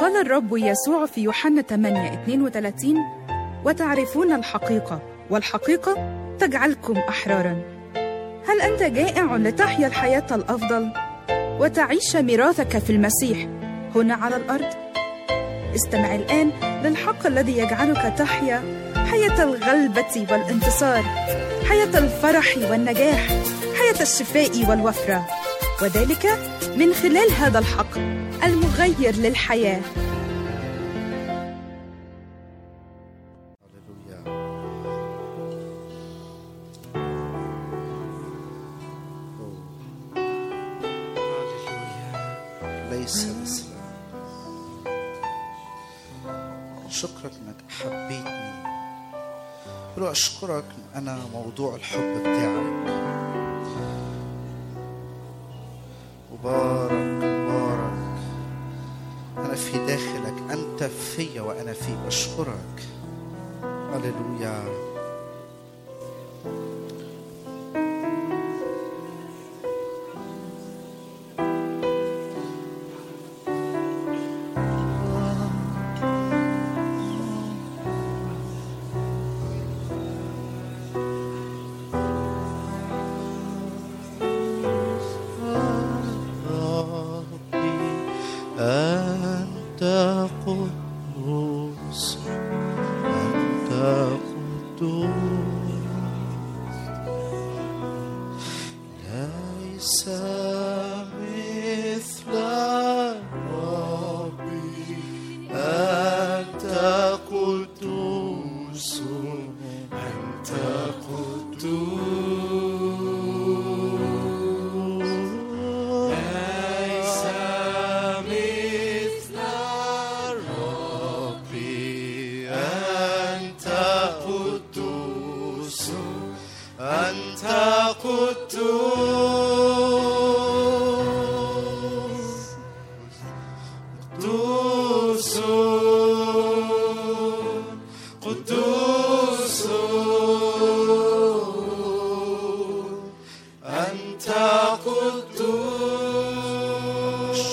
قال الرب يسوع في يوحنا 8 32 وتعرفون الحقيقة والحقيقة تجعلكم أحرارا هل أنت جائع لتحيا الحياة الأفضل وتعيش ميراثك في المسيح هنا على الأرض؟ استمع الآن للحق الذي يجعلك تحيا حياة الغلبة والانتصار حياة الفرح والنجاح حياة الشفاء والوفرة وذلك من خلال هذا الحق المغير للحياه هللويا هللويا ليس مثلك شكرك انك حبيتني ولو اشكرك إن انا موضوع الحب بتاعك مبارك مبارك انا في داخلك انت فيا وانا فيك اشكرك هللويا ربي أنت قدوس أنت قدوس ليس مثل ربي أنت قدوس أنت قدوس ليس مثل ربي أنت قدوس أنت قدوس قدوس قدوس أنت قدوس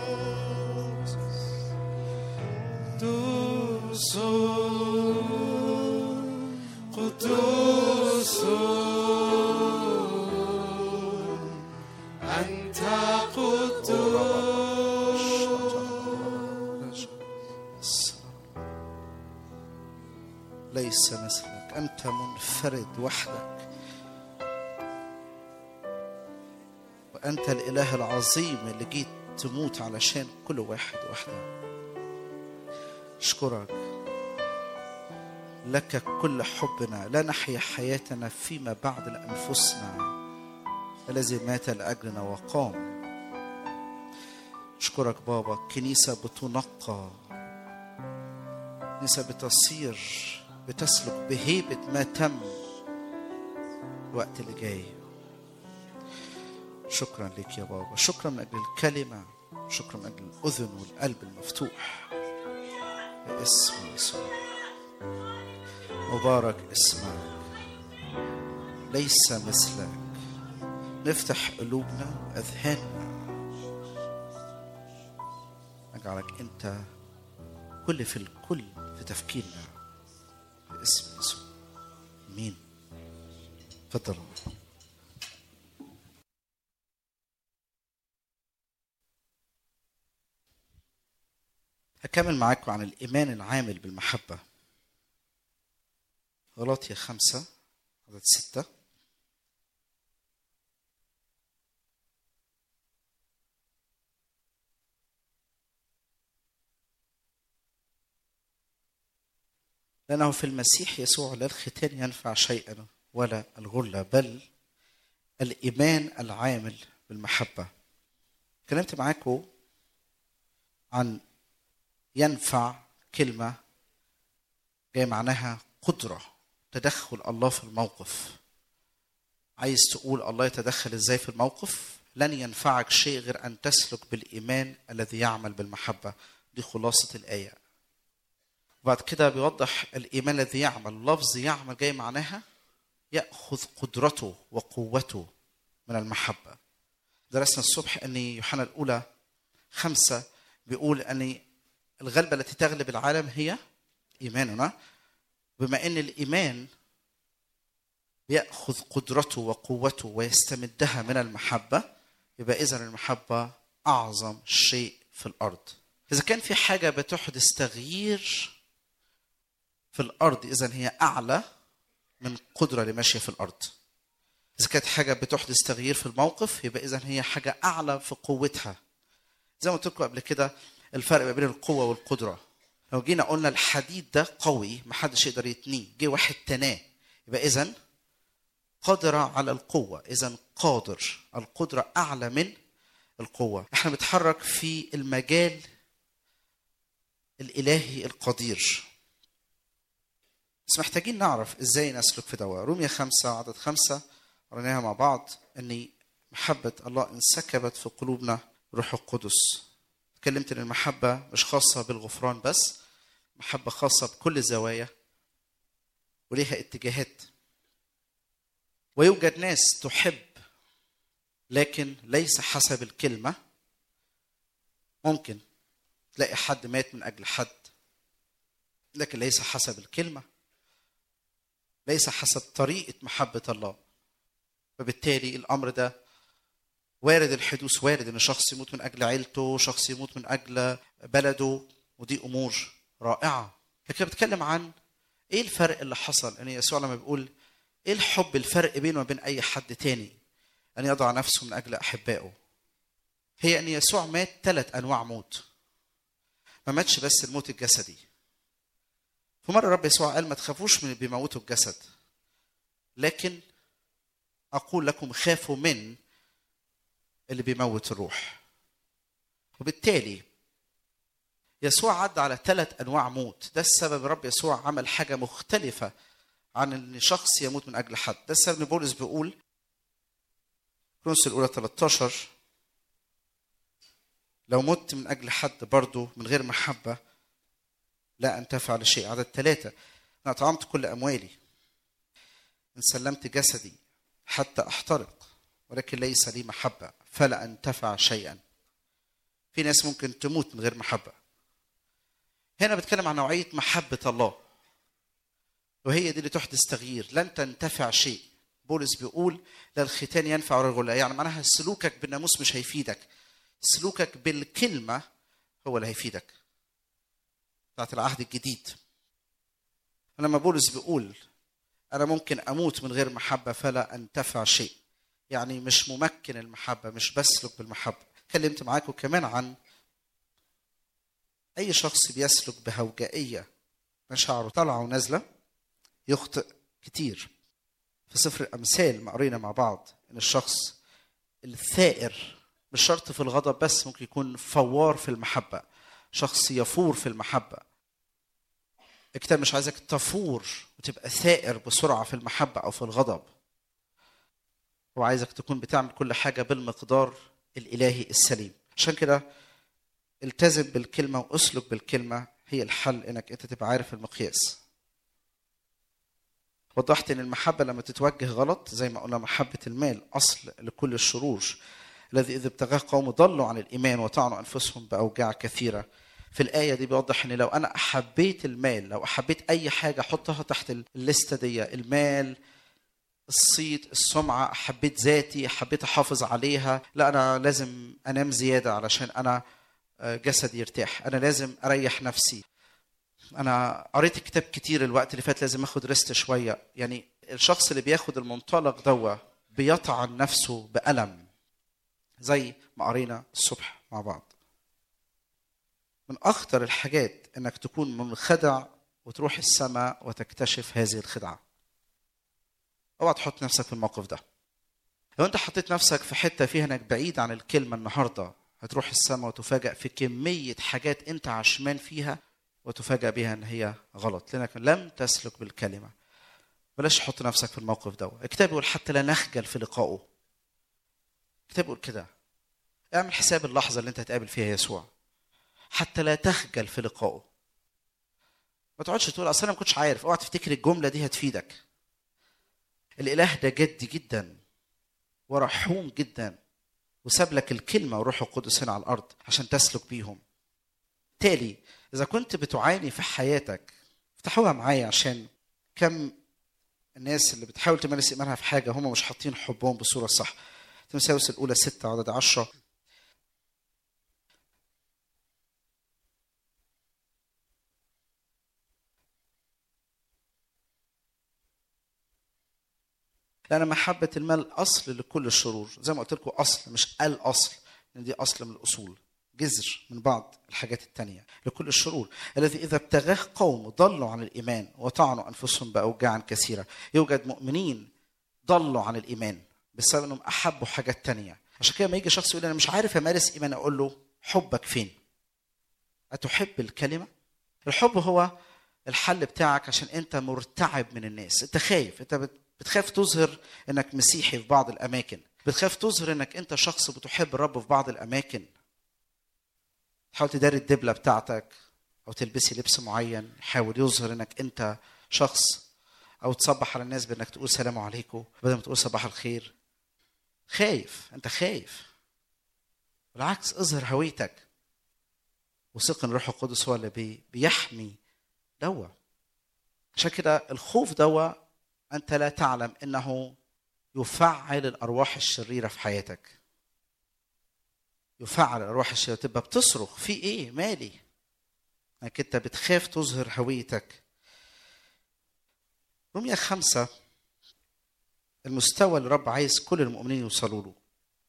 قدوس قدوس أنت قدوس ليس مثلك أنت منفرد وحدك وأنت الإله العظيم اللي جيت تموت علشان كل واحد واحدة أشكرك لك كل حبنا لا نحيا حياتنا فيما بعد لأنفسنا الذي مات لأجلنا وقام أشكرك بابا كنيسة بتنقى كنيسة بتصير بتسلك بهيبة ما تم الوقت اللي جاي شكرا لك يا بابا شكرا من أجل الكلمة شكرا من أجل الأذن والقلب المفتوح باسم يسوع مبارك اسمك ليس مثلك نفتح قلوبنا وأذهاننا نجعلك أنت كل في الكل في تفكيرنا باسم يسوع مين تفضلوا هكمل معاكم عن الإيمان العامل بالمحبة غلاطيا خمسة عدد ستة لأنه في المسيح يسوع لا الختان ينفع شيئا ولا الغلة بل الإيمان العامل بالمحبة اتكلمت معاكم عن ينفع كلمة جاي معناها قدرة تدخل الله في الموقف عايز تقول الله يتدخل ازاي في الموقف لن ينفعك شيء غير ان تسلك بالايمان الذي يعمل بالمحبه دي خلاصه الايه وبعد كده بيوضح الايمان الذي يعمل لفظ يعمل جاي معناها ياخذ قدرته وقوته من المحبه درسنا الصبح ان يوحنا الاولى خمسه بيقول ان الغلبة التي تغلب العالم هي إيماننا بما أن الإيمان يأخذ قدرته وقوته ويستمدها من المحبة يبقى إذا المحبة أعظم شيء في الأرض إذا كان في حاجة بتحدث تغيير في الأرض إذا هي أعلى من قدرة لماشية في الأرض إذا كانت حاجة بتحدث تغيير في الموقف يبقى إذا هي حاجة أعلى في قوتها زي ما قلت لكم قبل كده الفرق ما بين القوة والقدرة لو جينا قلنا الحديد ده قوي محدش يقدر يتنيه جه واحد تناه يبقى إذا قادرة على القوة إذا قادر القدرة أعلى من القوة احنا بنتحرك في المجال الإلهي القدير بس محتاجين نعرف ازاي نسلك في دواء رومية خمسة عدد خمسة قريناها مع بعض ان محبة الله انسكبت في قلوبنا روح القدس اتكلمت ان المحبة مش خاصة بالغفران بس محبة خاصة بكل الزوايا وليها اتجاهات ويوجد ناس تحب لكن ليس حسب الكلمة ممكن تلاقي حد مات من أجل حد لكن ليس حسب الكلمة ليس حسب طريقة محبة الله فبالتالي الأمر ده وارد الحدوث وارد ان شخص يموت من اجل عيلته شخص يموت من اجل بلده ودي امور رائعه لكن بتكلم عن ايه الفرق اللي حصل ان يسوع لما بيقول ايه الحب الفرق بينه وبين اي حد تاني ان يضع نفسه من اجل احبائه هي ان يسوع مات ثلاث انواع موت ما ماتش بس الموت الجسدي في مره رب يسوع قال ما تخافوش من اللي بيموتوا الجسد لكن اقول لكم خافوا من اللي بيموت الروح وبالتالي يسوع عدى على ثلاث انواع موت ده السبب رب يسوع عمل حاجه مختلفه عن ان شخص يموت من اجل حد ده السبب ان بولس بيقول كرونس الاولى 13 لو مت من اجل حد برضه من غير محبه لا انتفع لشيء عدد ثلاثه انا اطعمت كل اموالي ان سلمت جسدي حتى احترق ولكن ليس لي محبه فلا انتفع شيئا في ناس ممكن تموت من غير محبه هنا بتكلم عن نوعيه محبه الله وهي دي اللي تحدث تغيير لن تنتفع شيء بولس بيقول لا الختان ينفع ولا الغلا يعني معناها سلوكك بالناموس مش هيفيدك سلوكك بالكلمه هو اللي هيفيدك بتاعت العهد الجديد لما بولس بيقول انا ممكن اموت من غير محبه فلا انتفع شيء يعني مش ممكن المحبه مش بسلك بالمحبه اتكلمت معاكم كمان عن اي شخص بيسلك بهوجائيه مشاعره طالعه ونازله يخطئ كتير في سفر الامثال ما قرينا مع بعض ان الشخص الثائر مش شرط في الغضب بس ممكن يكون فوار في المحبه شخص يفور في المحبه الكتاب مش عايزك تفور وتبقى ثائر بسرعه في المحبه او في الغضب هو عايزك تكون بتعمل كل حاجه بالمقدار الالهي السليم عشان كده التزم بالكلمه واسلك بالكلمه هي الحل انك انت تبقى عارف المقياس وضحت ان المحبه لما تتوجه غلط زي ما قلنا محبه المال اصل لكل الشرور الذي اذا ابتغاه قوم ضلوا عن الايمان وطعنوا انفسهم باوجاع كثيره في الآية دي بيوضح إن لو أنا أحبيت المال لو أحبيت أي حاجة أحطها تحت الليستة دي المال الصيت السمعة حبيت ذاتي حبيت أحافظ عليها لا أنا لازم أنام زيادة علشان أنا جسدي يرتاح أنا لازم أريح نفسي أنا قريت كتاب كتير الوقت اللي فات لازم أخد ريست شوية يعني الشخص اللي بياخد المنطلق دوا بيطعن نفسه بألم زي ما قرينا الصبح مع بعض من أخطر الحاجات إنك تكون منخدع وتروح السماء وتكتشف هذه الخدعة اوعى تحط نفسك في الموقف ده لو انت حطيت نفسك في حته فيها انك بعيد عن الكلمه النهارده هتروح السماء وتفاجأ في كميه حاجات انت عشمان فيها وتفاجأ بها ان هي غلط لانك لم تسلك بالكلمه بلاش تحط نفسك في الموقف ده الكتاب يقول حتى لا نخجل في لقائه الكتاب يقول كده اعمل حساب اللحظه اللي انت هتقابل فيها يسوع حتى لا تخجل في لقائه ما تقعدش تقول اصل انا ما كنتش عارف اوعى تفتكر الجمله دي هتفيدك الاله ده جدي جدا ورحوم جدا وساب لك الكلمه وروح القدس هنا على الارض عشان تسلك بيهم بالتالي اذا كنت بتعاني في حياتك افتحوها معايا عشان كم الناس اللي بتحاول تمارس ايمانها في حاجه هم مش حاطين حبهم بصوره صح تمساوس الاولى 6 عدد 10 لأن محبة المال أصل لكل الشرور زي ما قلت لكم أصل مش الأصل لأن دي أصل من الأصول جذر من بعض الحاجات التانية لكل الشرور الذي إذا ابتغاه قوم ضلوا عن الإيمان وطعنوا أنفسهم بأوجاع كثيرة يوجد مؤمنين ضلوا عن الإيمان بسبب أنهم أحبوا حاجات تانية عشان كده لما يجي شخص يقول أنا مش عارف أمارس إيمان أقول له حبك فين أتحب الكلمة الحب هو الحل بتاعك عشان أنت مرتعب من الناس أنت خايف أنت بت بتخاف تظهر انك مسيحي في بعض الاماكن بتخاف تظهر انك انت شخص بتحب الرب في بعض الاماكن تحاول تداري الدبلة بتاعتك او تلبسي لبس معين يحاول يظهر انك انت شخص او تصبح على الناس بانك تقول سلام عليكم بدل ما تقول صباح الخير خايف انت خايف بالعكس اظهر هويتك وثق ان الروح القدس هو اللي بي بيحمي دوا عشان كده الخوف دوا انت لا تعلم انه يفعل الارواح الشريره في حياتك يفعل الارواح الشريره تبقى بتصرخ في ايه مالي انك انت بتخاف تظهر هويتك رمية خمسة المستوى اللي الرب عايز كل المؤمنين يوصلوا له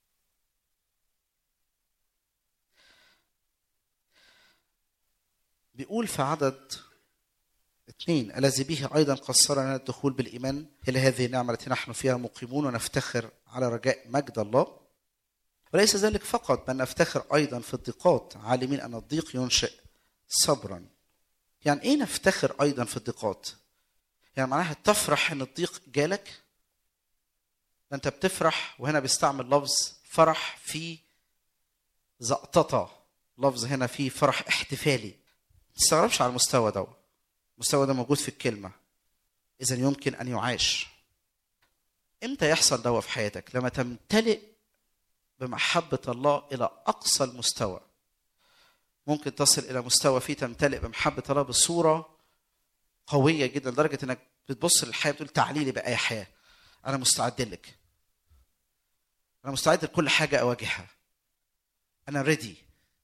بيقول في عدد اثنين الذي به ايضا قصر لنا الدخول بالايمان الى هذه النعمه التي نحن فيها مقيمون ونفتخر على رجاء مجد الله وليس ذلك فقط بل نفتخر ايضا في الضيقات عالمين ان الضيق ينشئ صبرا يعني ايه نفتخر ايضا في الضيقات يعني معناها تفرح ان الضيق جالك ده انت بتفرح وهنا بيستعمل لفظ فرح في زقططه لفظ هنا فيه فرح احتفالي ما تستغربش على المستوى دوت المستوى ده موجود في الكلمه اذا يمكن ان يعاش امتى يحصل دوا في حياتك لما تمتلئ بمحبه الله الى اقصى المستوى ممكن تصل الى مستوى فيه تمتلئ بمحبه الله بصوره قويه جدا لدرجه انك بتبص للحياه بتقول تعالي لي باي حياه انا مستعد لك انا مستعد لكل حاجه اواجهها انا ريدي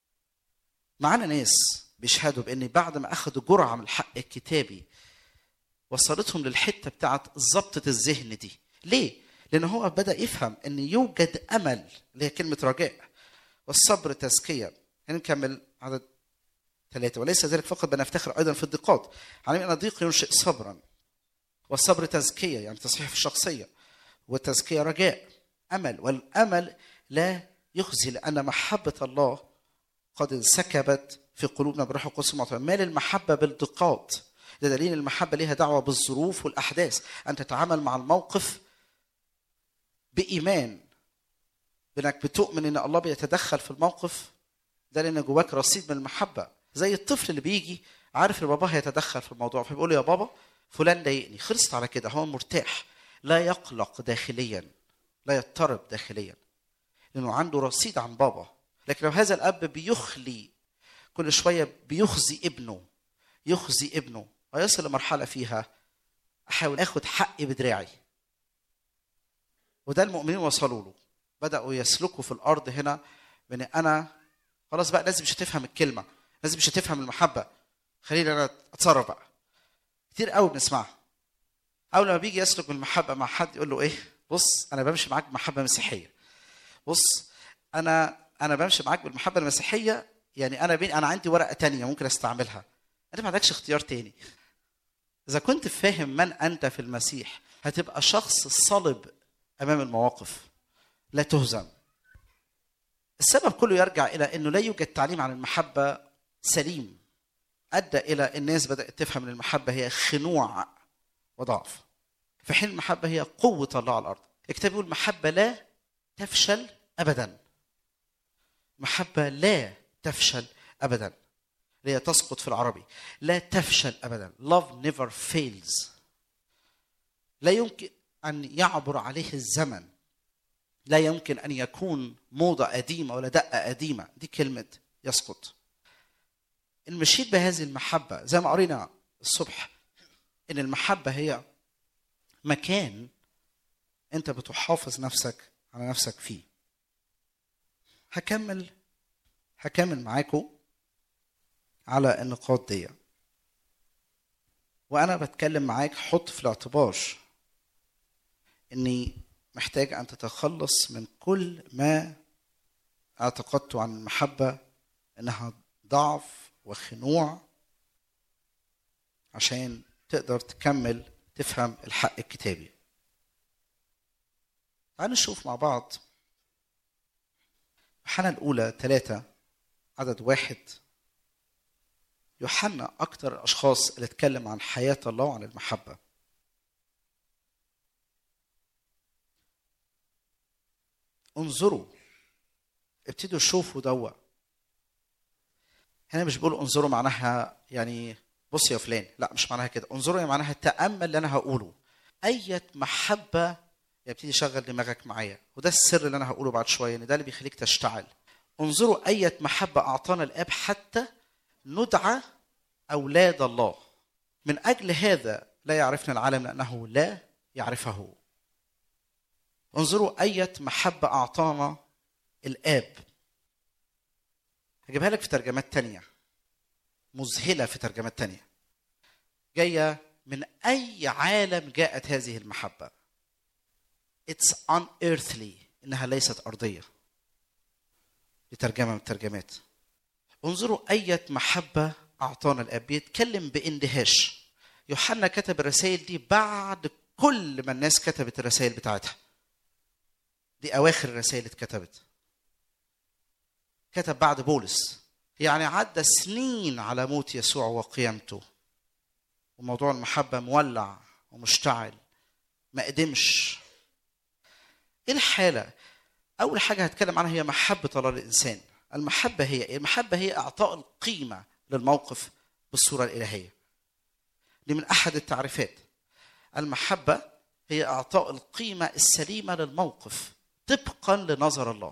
معانا ناس بيشهدوا بان بعد ما اخذوا جرعه من الحق الكتابي وصلتهم للحته بتاعت ضبطه الذهن دي ليه لان هو بدا يفهم ان يوجد امل اللي هي كلمه رجاء والصبر تزكيه نكمل عدد ثلاثة وليس ذلك فقط بل نفتخر أيضا في الضيقات علم أن الضيق ينشئ صبرا والصبر تزكية يعني تصحيح في الشخصية والتزكية رجاء أمل والأمل لا يخزي لأن محبة الله قد انسكبت في قلوبنا بروح القدس المعطى مال المحبة بالضيقات ده دليل المحبة ليها دعوة بالظروف والأحداث أن تتعامل مع الموقف بإيمان بأنك بتؤمن أن الله بيتدخل في الموقف ده لأن جواك رصيد من المحبة زي الطفل اللي بيجي عارف ان باباه هيتدخل في الموضوع فبيقول له يا بابا فلان ضايقني خلصت على كده هو مرتاح لا يقلق داخليا لا يضطرب داخليا لانه عنده رصيد عن بابا لكن لو هذا الاب بيخلي كل شويه بيخزي ابنه يخزي ابنه ويصل لمرحله فيها احاول اخد حقي بدراعي وده المؤمنين وصلوا له بداوا يسلكوا في الارض هنا بان انا خلاص بقى لازم مش هتفهم الكلمه لازم مش هتفهم المحبه خليني انا اتصرف بقى كتير قوي بنسمعها اول لما بيجي يسلك بالمحبه مع حد يقول له ايه بص انا بمشي معاك بمحبه مسيحيه بص انا انا بمشي معاك بالمحبه المسيحيه يعني انا بين انا عندي ورقه تانية ممكن استعملها انت ما عندكش اختيار تاني اذا كنت فاهم من انت في المسيح هتبقى شخص صلب امام المواقف لا تهزم السبب كله يرجع الى انه لا يوجد تعليم عن المحبه سليم ادى الى الناس بدات تفهم ان المحبه هي خنوع وضعف في حين المحبه هي قوه الله على الارض الكتاب يقول المحبه لا تفشل ابدا محبه لا تفشل ابدا اللي هي تسقط في العربي لا تفشل ابدا love never fails لا يمكن ان يعبر عليه الزمن لا يمكن ان يكون موضه قديمه ولا دقه قديمه دي كلمه يسقط ان مشيت بهذه المحبه زي ما قرينا الصبح ان المحبه هي مكان انت بتحافظ نفسك على نفسك فيه هكمل هكمل معاكم على النقاط دي وانا بتكلم معاك حط في الاعتبار اني محتاج ان تتخلص من كل ما اعتقدته عن المحبه انها ضعف وخنوع عشان تقدر تكمل تفهم الحق الكتابي تعالوا نشوف مع بعض يوحنا الأولى ثلاثة عدد واحد يوحنا أكتر الأشخاص اللي اتكلم عن حياة الله وعن المحبة انظروا ابتدوا شوفوا دوا هنا مش بقول انظروا معناها يعني بص يا فلان لا مش معناها كده انظروا يعني معناها تأمل اللي أنا هقوله أية محبة يبتدي يشغل دماغك معايا وده السر اللي أنا هقوله بعد شوية إن ده اللي بيخليك تشتعل انظروا أية محبة أعطانا الآب حتى ندعى أولاد الله من أجل هذا لا يعرفنا العالم لأنه لا يعرفه انظروا أية محبة أعطانا الآب هجيبها لك في ترجمات تانية مذهلة في ترجمات تانية جاية من أي عالم جاءت هذه المحبة It's unearthly إنها ليست أرضية دي ترجمة من الترجمات انظروا أية محبة أعطانا الآب بيتكلم باندهاش يوحنا كتب الرسائل دي بعد كل ما الناس كتبت الرسائل بتاعتها دي أواخر الرسائل اللي اتكتبت كتب بعد بولس يعني عدى سنين على موت يسوع وقيامته وموضوع المحبة مولع ومشتعل ما قدمش ايه الحالة؟ أول حاجة هتكلم عنها هي محبة الله للإنسان المحبة هي إيه؟ المحبة هي إعطاء القيمة للموقف بالصورة الإلهية دي من أحد التعريفات المحبة هي إعطاء القيمة السليمة للموقف طبقا لنظر الله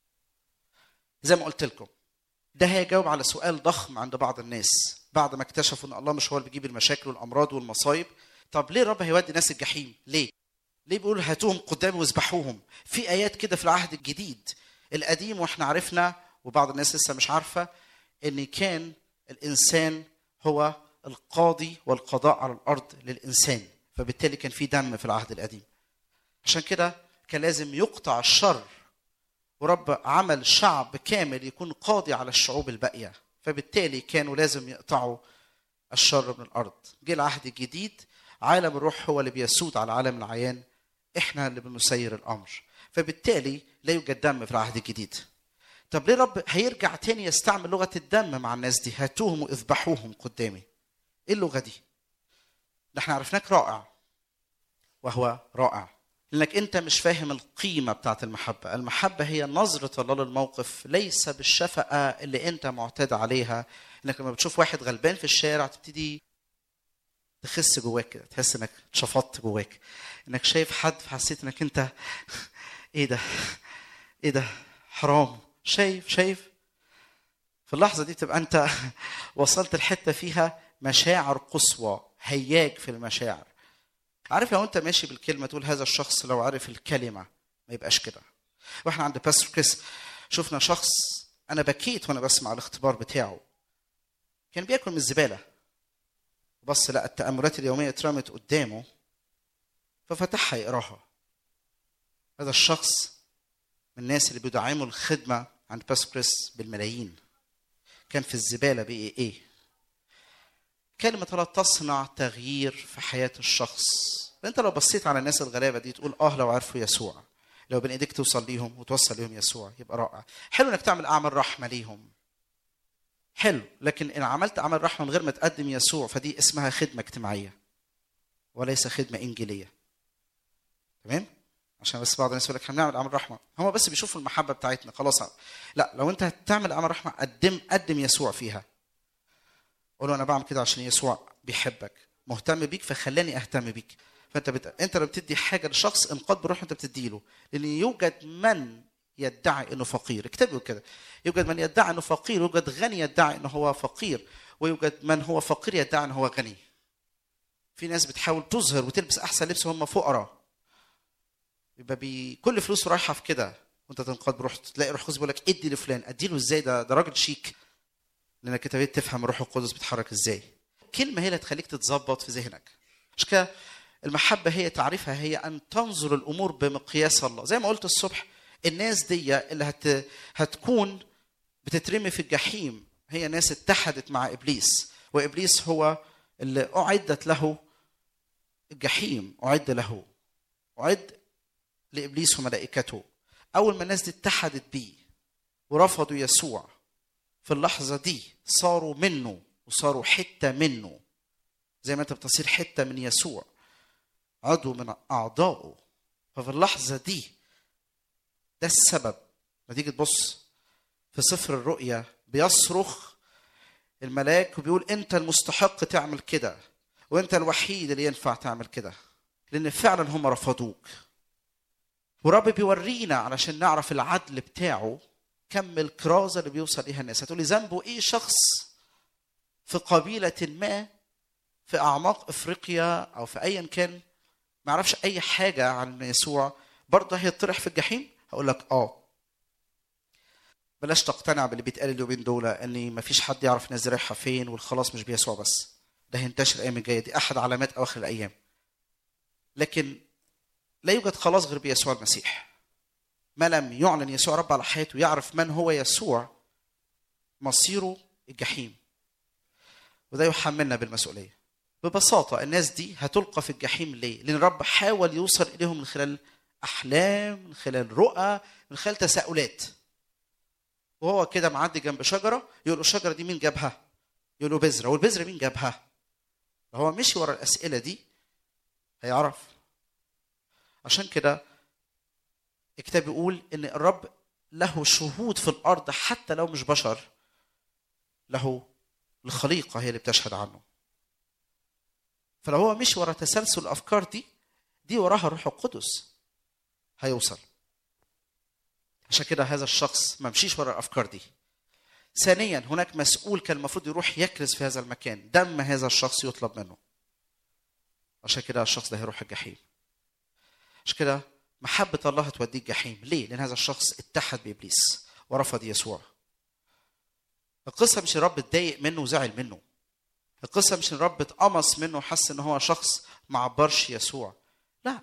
زي ما قلت لكم ده هيجاوب على سؤال ضخم عند بعض الناس بعد ما اكتشفوا ان الله مش هو اللي بيجيب المشاكل والامراض والمصايب طب ليه الرب هيودي ناس الجحيم ليه ليه بيقول هاتوهم قدامي واذبحوهم في ايات كده في العهد الجديد القديم واحنا عرفنا وبعض الناس لسه مش عارفه ان كان الانسان هو القاضي والقضاء على الارض للانسان فبالتالي كان في دم في العهد القديم عشان كده كان لازم يقطع الشر ورب عمل شعب كامل يكون قاضي على الشعوب الباقيه فبالتالي كانوا لازم يقطعوا الشر من الارض جه العهد الجديد عالم الروح هو اللي بيسود على عالم العيان احنا اللي بنسير الامر فبالتالي لا يوجد دم في العهد الجديد طب ليه رب هيرجع تاني يستعمل لغه الدم مع الناس دي هاتوهم واذبحوهم قدامي ايه اللغه دي ده احنا عرفناك رائع وهو رائع لانك انت مش فاهم القيمه بتاعت المحبه المحبه هي نظره الله للموقف ليس بالشفقه اللي انت معتاد عليها انك لما بتشوف واحد غلبان في الشارع تبتدي تخس جواك كده تحس انك اتشفطت جواك انك شايف حد فحسيت انك انت ايه ده ايه ده حرام شايف شايف في اللحظه دي تبقى انت وصلت الحته فيها مشاعر قصوى هياج في المشاعر عارف لو انت ماشي بالكلمه تقول هذا الشخص لو عرف الكلمه ما يبقاش كده واحنا عند باستر كريس شفنا شخص انا بكيت وانا بسمع الاختبار بتاعه كان بياكل من الزباله بص لقى التاملات اليوميه اترمت قدامه ففتحها يقراها هذا الشخص من الناس اللي بيدعموا الخدمه عند باستر كريس بالملايين كان في الزباله بقي ايه كلمة الله تصنع تغيير في حياة الشخص انت لو بصيت على الناس الغلابة دي تقول اه لو عرفوا يسوع لو بين ايديك توصل ليهم وتوصل ليهم يسوع يبقى رائع حلو انك تعمل اعمال رحمة ليهم حلو لكن ان عملت اعمال رحمة من غير ما تقدم يسوع فدي اسمها خدمة اجتماعية وليس خدمة انجيلية تمام عشان بس بعض الناس يقول لك احنا بنعمل اعمال رحمه هم بس بيشوفوا المحبه بتاعتنا خلاص لا لو انت هتعمل اعمال رحمه قدم قدم يسوع فيها قول له انا بعمل كده عشان يسوع بيحبك مهتم بيك فخلاني اهتم بيك فانت بت... انت لما بتدي حاجه لشخص انقاذ بروح انت بتديله لان يوجد من يدعي انه فقير اكتبوا كده يوجد من يدعي انه فقير يوجد غني يدعي انه هو فقير ويوجد من هو فقير يدعي انه هو غني في ناس بتحاول تظهر وتلبس احسن لبس وهم فقراء يبقى بي كل فلوس رايحه في كده وانت تنقاد بروح تلاقي روح القدس بيقول لك ادي لفلان ادي له ازاي ده ده راجل شيك لانك انت بقيت تفهم الروح القدس بيتحرك ازاي كلمه هي اللي تخليك تتظبط في ذهنك مش كده المحبه هي تعريفها هي ان تنظر الامور بمقياس الله زي ما قلت الصبح الناس دي اللي هت هتكون بتترمي في الجحيم هي ناس اتحدت مع ابليس وابليس هو اللي اعدت له الجحيم اعد له اعد لابليس وملائكته اول ما الناس دي اتحدت بيه ورفضوا يسوع في اللحظه دي صاروا منه وصاروا حته منه زي ما انت بتصير حته من يسوع عضو من اعضائه ففي اللحظه دي ده السبب ما تيجي تبص في سفر الرؤيا بيصرخ الملاك وبيقول انت المستحق تعمل كده وانت الوحيد اللي ينفع تعمل كده لان فعلا هم رفضوك ورب بيورينا علشان نعرف العدل بتاعه كم الكرازه اللي بيوصل ليها الناس هتقولي ذنبه ايه شخص في قبيله ما في اعماق افريقيا او في ايا كان ما يعرفش اي حاجه عن يسوع برضه هيطرح في الجحيم هقول لك اه بلاش تقتنع باللي بيتقال اليومين دول ان ما فيش حد يعرف الناس دي رايحه فين والخلاص مش بيسوع بس ده هينتشر الايام الجايه دي احد علامات اواخر الايام لكن لا يوجد خلاص غير بيسوع المسيح ما لم يعلن يسوع رب على حياته يعرف من هو يسوع مصيره الجحيم وده يحملنا بالمسؤوليه ببساطه الناس دي هتلقى في الجحيم ليه لان الرب حاول يوصل اليهم من خلال احلام من خلال رؤى من خلال تساؤلات وهو كده معدي جنب شجره يقول له الشجره دي مين جابها يقول له بذره والبذره مين جابها هو مشي ورا الاسئله دي هيعرف عشان كده الكتاب بيقول ان الرب له شهود في الارض حتى لو مش بشر له الخليقه هي اللي بتشهد عنه فلو هو مشي ورا تسلسل الافكار دي دي وراها الروح القدس هيوصل عشان كده هذا الشخص ما مشيش ورا الافكار دي ثانيا هناك مسؤول كان المفروض يروح يكرز في هذا المكان دم هذا الشخص يطلب منه عشان كده الشخص ده هيروح الجحيم عشان كده محبة الله هتوديه الجحيم ليه؟ لأن هذا الشخص اتحد بإبليس ورفض يسوع القصة مش الرب اتضايق منه وزعل منه القصة مش الرب اتقمص منه وحس ان هو شخص ما عبرش يسوع لا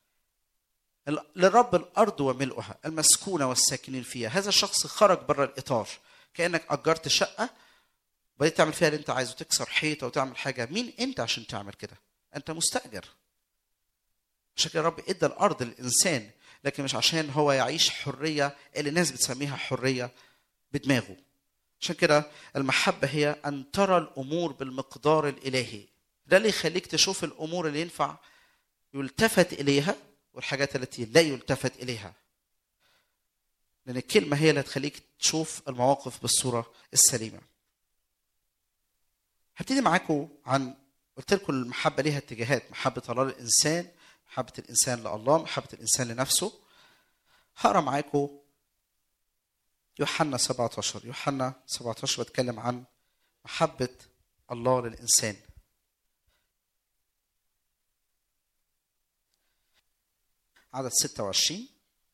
للرب الارض وملؤها المسكونه والساكنين فيها هذا الشخص خرج بره الاطار كانك اجرت شقه بدأت تعمل فيها اللي انت عايزه تكسر حيطه وتعمل حاجه مين انت عشان تعمل كده انت مستاجر عشان كده الرب ادى الارض للانسان لكن مش عشان هو يعيش حريه اللي الناس بتسميها حريه بدماغه عشان كده المحبه هي ان ترى الامور بالمقدار الالهي ده اللي يخليك تشوف الامور اللي ينفع يلتفت اليها والحاجات التي لا يلتفت اليها لان الكلمه هي اللي هتخليك تشوف المواقف بالصوره السليمه هبتدي معاكم عن قلت لكم المحبه ليها اتجاهات محبه الله للانسان محبه الانسان لله محبه الانسان لنفسه هقرا معاكم يوحنا 17 يوحنا 17 بتكلم عن محبه الله للانسان عدد 26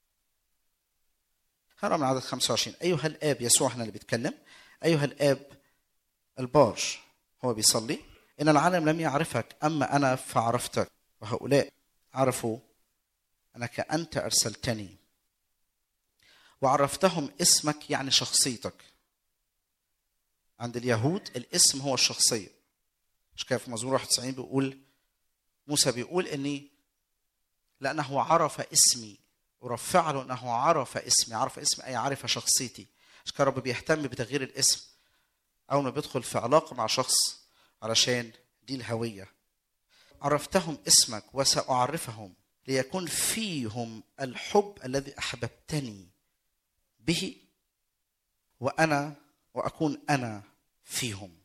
هقرا من عدد 25 ايها الاب يسوع هنا اللي بيتكلم ايها الاب البار هو بيصلي ان العالم لم يعرفك اما انا فعرفتك وهؤلاء عرفوا انك انت ارسلتني وعرفتهم اسمك يعني شخصيتك عند اليهود الاسم هو الشخصيه مش كده في مزمور 91 بيقول موسى بيقول اني لانه عرف اسمي ورفع له انه عرف اسمي عرف اسمي اي عرف شخصيتي مش كده رب بيهتم بتغيير الاسم اول ما بيدخل في علاقه مع شخص علشان دي الهويه عرفتهم اسمك وساعرفهم ليكون فيهم الحب الذي احببتني به وانا واكون انا فيهم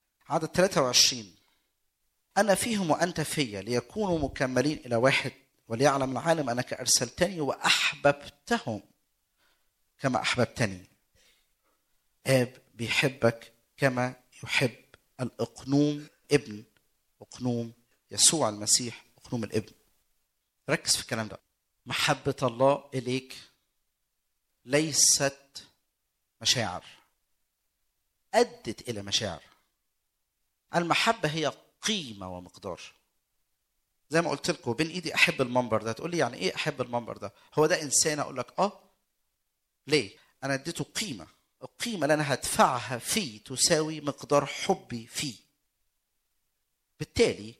عدد 23 انا فيهم وانت فيا ليكونوا مكملين الى واحد وليعلم العالم انك ارسلتني واحببتهم كما احببتني اب بيحبك كما يحب الاقنوم ابن اقنوم يسوع المسيح اقنوم الابن ركز في الكلام ده محبه الله اليك ليست مشاعر ادت الى مشاعر المحبه هي قيمه ومقدار زي ما قلت لكم بين ايدي احب المنبر ده تقول لي يعني ايه احب المنبر ده هو ده انسان اقول لك اه ليه انا اديته قيمه القيمه اللي انا هدفعها فيه تساوي مقدار حبي فيه بالتالي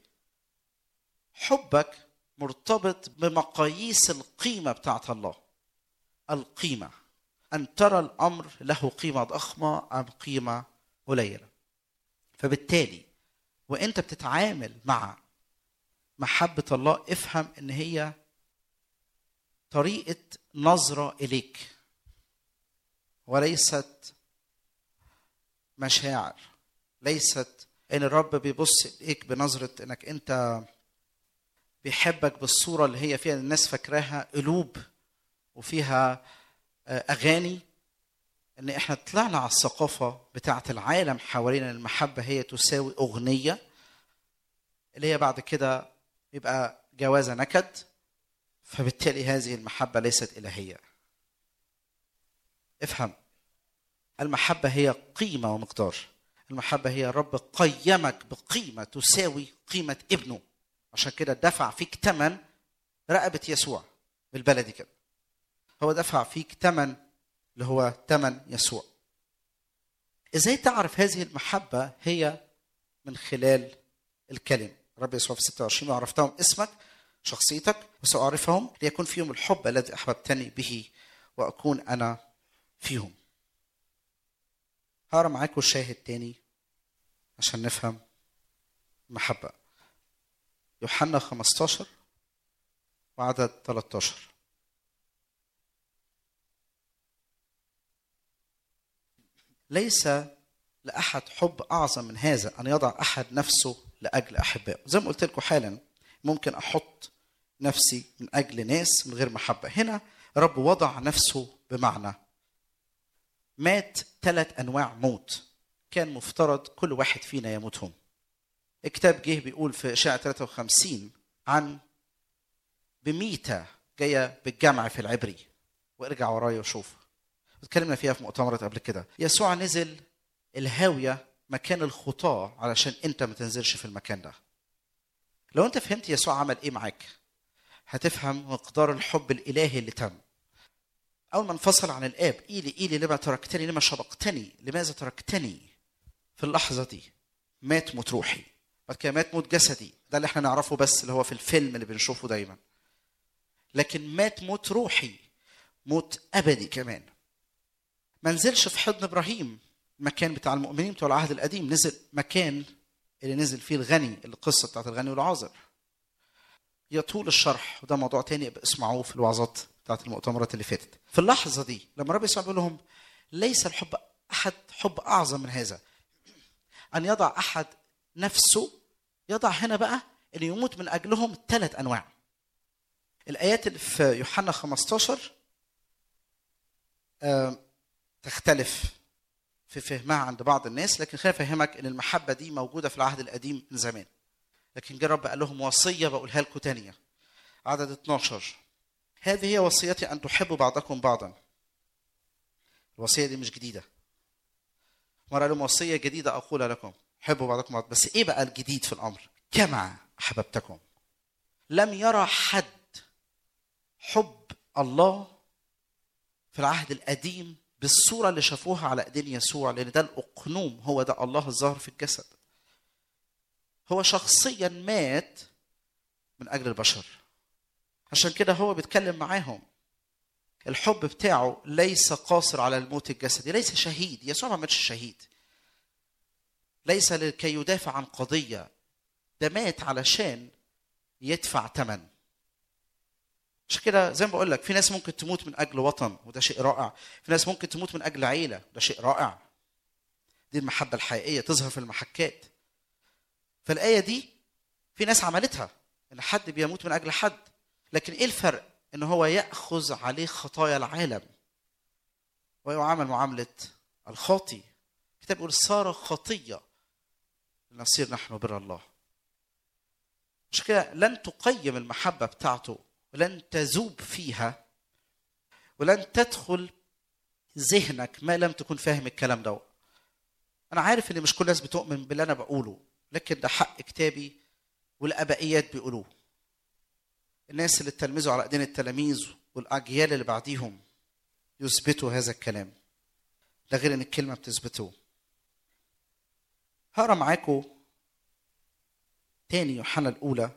حبك مرتبط بمقاييس القيمه بتاعت الله القيمه ان ترى الامر له قيمه ضخمه ام قيمه قليله فبالتالي وانت بتتعامل مع محبه الله افهم ان هي طريقه نظره اليك وليست مشاعر ليست ان الرب بيبص اليك بنظره انك انت بيحبك بالصوره اللي هي فيها الناس فاكراها قلوب وفيها اغاني ان احنا طلعنا على الثقافه بتاعه العالم حوالينا المحبه هي تساوي اغنيه اللي هي بعد كده يبقى جوازه نكد فبالتالي هذه المحبه ليست الهيه افهم المحبه هي قيمه ومقدار المحبه هي الرب قيمك بقيمه تساوي قيمه ابنه عشان كده دفع فيك ثمن رقبه يسوع بالبلدي كده هو دفع فيك ثمن اللي هو ثمن يسوع ازاي تعرف هذه المحبه هي من خلال الكلمه رب يسوع في 26 وعرفتهم اسمك شخصيتك وسأعرفهم ليكون فيهم الحب الذي أحببتني به وأكون أنا فيهم هقرا معاكم الشاهد تاني عشان نفهم المحبة يوحنا 15 وعدد 13 ليس لأحد حب أعظم من هذا أن يضع أحد نفسه لأجل أحبائه زي ما قلت لكم حالا ممكن أحط نفسي من أجل ناس من غير محبة هنا رب وضع نفسه بمعنى مات ثلاث أنواع موت كان مفترض كل واحد فينا يموتهم الكتاب جه بيقول في إشاعة 53 عن بميتة جاية بالجمع في العبري وارجع ورايا وشوف اتكلمنا فيها في مؤتمرات قبل كده يسوع نزل الهاوية مكان الخطاة علشان انت ما تنزلش في المكان ده لو انت فهمت يسوع عمل ايه معاك هتفهم مقدار الحب الالهي اللي تم اول ما انفصل عن الاب ايلي ايلي لما تركتني لما شبقتني لماذا تركتني في اللحظه دي مات موت روحي بعد كده مات موت جسدي ده اللي احنا نعرفه بس اللي هو في الفيلم اللي بنشوفه دايما لكن مات موت روحي موت ابدي كمان ما نزلش في حضن ابراهيم المكان بتاع المؤمنين بتوع العهد القديم نزل مكان اللي نزل فيه الغني القصه بتاعت الغني والعازر يطول الشرح وده موضوع تاني يبقى اسمعوه في الوعظات بتاعت المؤتمرات اللي فاتت في اللحظه دي لما رب يسوع بيقول لهم ليس الحب احد حب اعظم من هذا ان يضع احد نفسه يضع هنا بقى ان يموت من اجلهم ثلاث انواع الايات اللي في يوحنا 15 آه تختلف في فهمها عند بعض الناس لكن خليني افهمك ان المحبه دي موجوده في العهد القديم من زمان لكن جه رب قال لهم وصيه بقولها لكم تانية عدد 12 هذه هي وصيتي ان تحبوا بعضكم بعضا الوصيه دي مش جديده مرة لهم وصيه جديده اقولها لكم حبوا بعضكم بعض بس ايه بقى الجديد في الامر كما احببتكم لم يرى حد حب الله في العهد القديم بالصوره اللي شافوها على ايدين يسوع لان ده الاقنوم هو ده الله الظاهر في الجسد هو شخصيا مات من اجل البشر عشان كده هو بيتكلم معاهم الحب بتاعه ليس قاصر على الموت الجسدي ليس شهيد يسوع ما ماتش شهيد ليس لكي يدافع عن قضيه ده مات علشان يدفع ثمن عشان كده زي ما بقول لك في ناس ممكن تموت من اجل وطن وده شيء رائع في ناس ممكن تموت من اجل عيله ده شيء رائع دي المحبه الحقيقيه تظهر في المحكات فالايه دي في ناس عملتها ان حد بيموت من اجل حد لكن ايه الفرق ان هو ياخذ عليه خطايا العالم ويعامل معامله الخاطي الكتاب يقول صار خطيه لنصير نحن بر الله مش كده لن تقيم المحبه بتاعته ولن تذوب فيها ولن تدخل ذهنك ما لم تكن فاهم الكلام ده انا عارف ان مش كل الناس بتؤمن باللي انا بقوله لكن ده حق كتابي والابائيات بيقولوه الناس اللي اتلمذوا على ايدين التلاميذ والاجيال اللي بعديهم يثبتوا هذا الكلام ده غير ان الكلمه بتثبته هقرا معاكم تاني يوحنا الاولى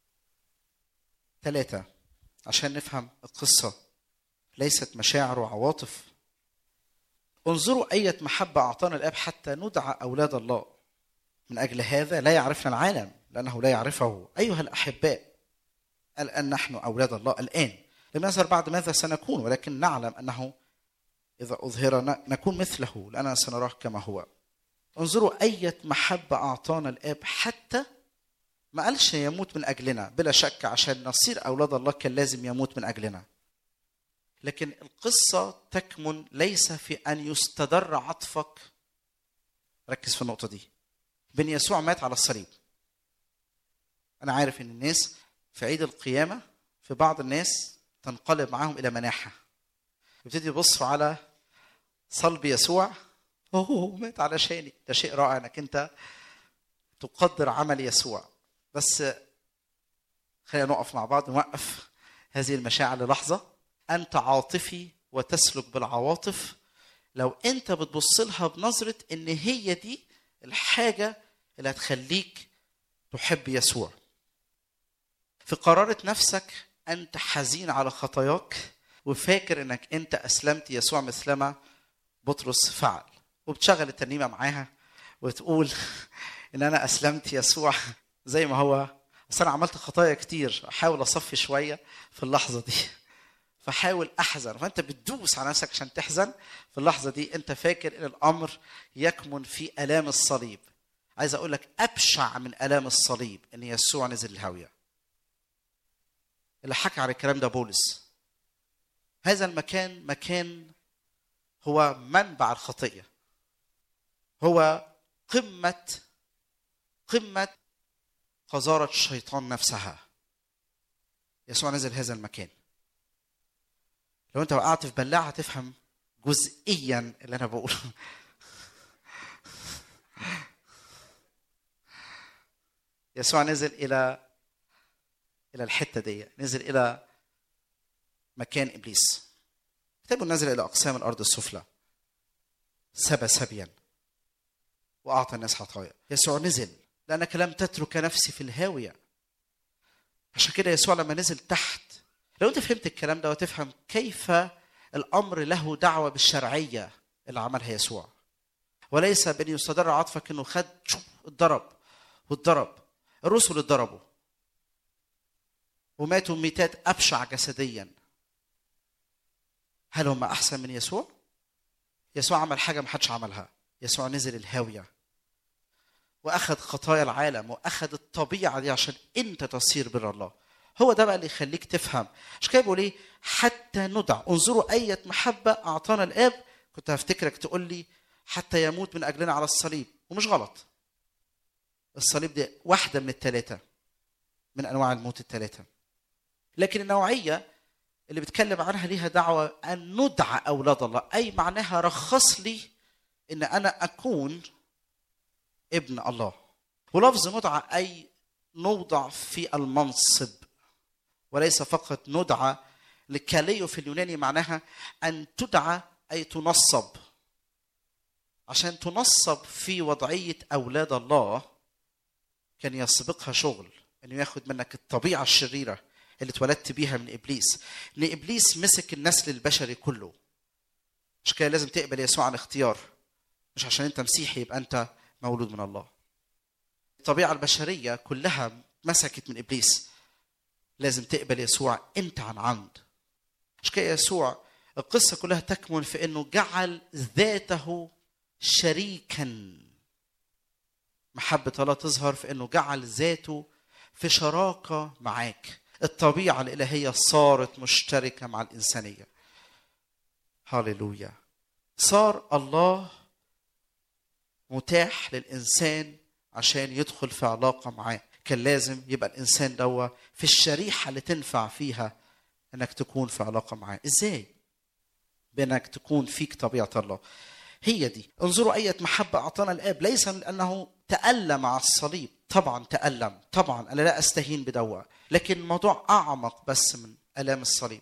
ثلاثة عشان نفهم القصة ليست مشاعر وعواطف انظروا أية محبة أعطانا الآب حتى ندعى أولاد الله من أجل هذا لا يعرفنا العالم لأنه لا يعرفه أيها الأحباء الآن نحن أولاد الله الآن لم يظهر بعد ماذا سنكون ولكن نعلم أنه إذا أظهرنا نكون مثله لأننا سنراه كما هو انظروا أية محبة أعطانا الآب حتى ما قالش يموت من أجلنا بلا شك عشان نصير أولاد الله كان لازم يموت من أجلنا لكن القصة تكمن ليس في أن يستدر عطفك ركز في النقطة دي بن يسوع مات على الصليب أنا عارف إن الناس في عيد القيامة في بعض الناس تنقلب معاهم إلى مناحة يبتدي يبصوا على صلب يسوع اوه مات علشاني ده شيء رائع انك انت تقدر عمل يسوع بس خلينا نقف مع بعض نوقف هذه المشاعر للحظه انت عاطفي وتسلك بالعواطف لو انت بتبص لها بنظره ان هي دي الحاجه اللي هتخليك تحب يسوع في قرارة نفسك أنت حزين على خطاياك وفاكر أنك أنت أسلمت يسوع مثلما بطرس فعل وبتشغل الترنيمة معاها وتقول إن أنا أسلمت يسوع زي ما هو بس أنا عملت خطايا كتير أحاول أصفي شوية في اللحظة دي فحاول أحزن فأنت بتدوس على نفسك عشان تحزن في اللحظة دي أنت فاكر إن الأمر يكمن في آلام الصليب عايز أقول لك أبشع من آلام الصليب إن يسوع نزل الهاوية اللي حكى على الكلام ده بولس هذا المكان مكان هو منبع الخطيه هو قمه قمه قذاره الشيطان نفسها يسوع نزل هذا المكان لو انت وقعت في بلاعه هتفهم جزئيا اللي انا بقوله يسوع نزل الى الى الحته دي نزل الى مكان ابليس كتابه نزل الى اقسام الارض السفلى سبى سبيا واعطى الناس عطايا يسوع نزل لانك لم تترك نفسي في الهاويه عشان كده يسوع لما نزل تحت لو انت فهمت الكلام ده وتفهم كيف الامر له دعوه بالشرعيه اللي عملها يسوع وليس بان يستدر عطفك انه خد اتضرب واتضرب الرسل اتضربوا وماتوا ميتات ابشع جسديا هل هم احسن من يسوع يسوع عمل حاجه ما حدش عملها يسوع نزل الهاويه واخذ خطايا العالم واخذ الطبيعه دي عشان انت تصير بر الله هو ده بقى اللي يخليك تفهم مش كده بيقول ايه حتى ندع انظروا اية محبة أعطانا الآب كنت هفتكرك تقول لي حتى يموت من أجلنا على الصليب ومش غلط الصليب دي واحدة من الثلاثة من أنواع الموت الثلاثة لكن النوعية اللي بتكلم عنها ليها دعوة أن ندعى أولاد الله أي معناها رخص لي أن أنا أكون ابن الله ولفظ ندعى أي نوضع في المنصب وليس فقط ندعى لكاليو في اليوناني معناها أن تدعى أي تنصب عشان تنصب في وضعية أولاد الله كان يسبقها شغل انه ياخد منك الطبيعه الشريره اللي اتولدت بيها من ابليس ان ابليس مسك النسل البشري كله مش كده لازم تقبل يسوع عن اختيار مش عشان انت مسيحي يبقى انت مولود من الله الطبيعه البشريه كلها مسكت من ابليس لازم تقبل يسوع انت عن عمد مش كده يسوع القصه كلها تكمن في انه جعل ذاته شريكا محبة الله تظهر في انه جعل ذاته في شراكة معاك الطبيعة الإلهية صارت مشتركة مع الإنسانية هاليلويا صار الله متاح للإنسان عشان يدخل في علاقة معاه كان لازم يبقى الإنسان دوا في الشريحة اللي تنفع فيها إنك تكون في علاقة معاه إزاي؟ بأنك تكون فيك طبيعة الله هي دي انظروا أية محبة أعطانا الآب ليس لأنه تألم على الصليب طبعا تألم طبعا أنا لا أستهين بدوا لكن الموضوع أعمق بس من ألام الصليب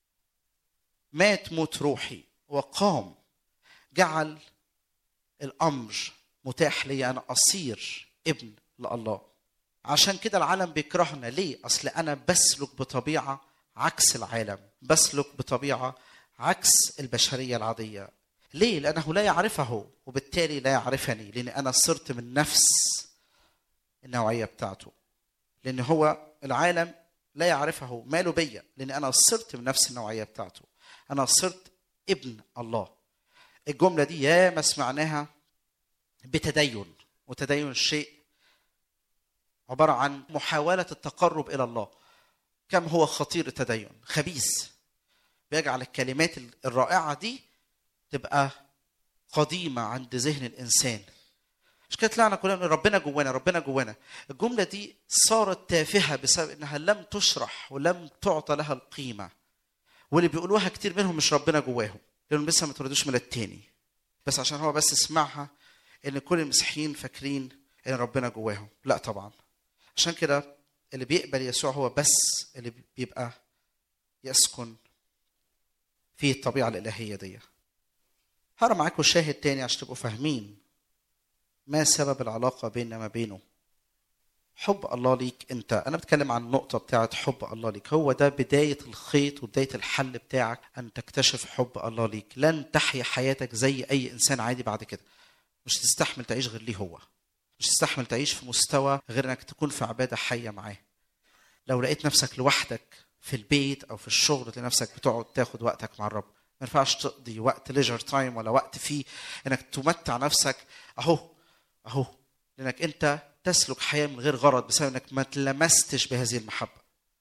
مات موت روحي وقام جعل الأمر متاح لي أنا أصير ابن لله عشان كده العالم بيكرهنا ليه؟ أصل أنا بسلك بطبيعة عكس العالم بسلك بطبيعة عكس البشرية العادية ليه؟ لأنه لا يعرفه وبالتالي لا يعرفني لأن أنا صرت من نفس النوعية بتاعته لأن هو العالم لا يعرفه ماله بيا لأن أنا صرت من نفس النوعية بتاعته أنا صرت ابن الله الجملة دي ياما سمعناها بتدين وتدين الشيء عبارة عن محاولة التقرب إلى الله كم هو خطير التدين خبيث بيجعل الكلمات الرائعة دي تبقى قديمة عند ذهن الإنسان مش كده طلعنا كلنا نقول ربنا جوانا ربنا جوانا الجملة دي صارت تافهة بسبب إنها لم تشرح ولم تعطى لها القيمة واللي بيقولوها كتير منهم مش ربنا جواهم لأنهم لسه ما تردوش من التاني بس عشان هو بس سمعها إن كل المسيحيين فاكرين إن ربنا جواهم لا طبعا عشان كده اللي بيقبل يسوع هو بس اللي بيبقى يسكن في الطبيعة الإلهية دي هقرا معاكم شاهد تاني عشان تبقوا فاهمين ما سبب العلاقة بيننا ما بينه حب الله ليك انت انا بتكلم عن النقطة بتاعت حب الله ليك هو ده بداية الخيط وبداية الحل بتاعك ان تكتشف حب الله ليك لن تحيا حياتك زي اي انسان عادي بعد كده مش تستحمل تعيش غير ليه هو مش تستحمل تعيش في مستوى غير انك تكون في عبادة حية معاه لو لقيت نفسك لوحدك في البيت او في الشغل تلاقي نفسك بتقعد تاخد وقتك مع الرب ما ينفعش تقضي وقت ليجر تايم ولا وقت فيه انك تمتع نفسك اهو اهو لانك انت تسلك حياه من غير غرض بسبب انك ما تلمستش بهذه المحبه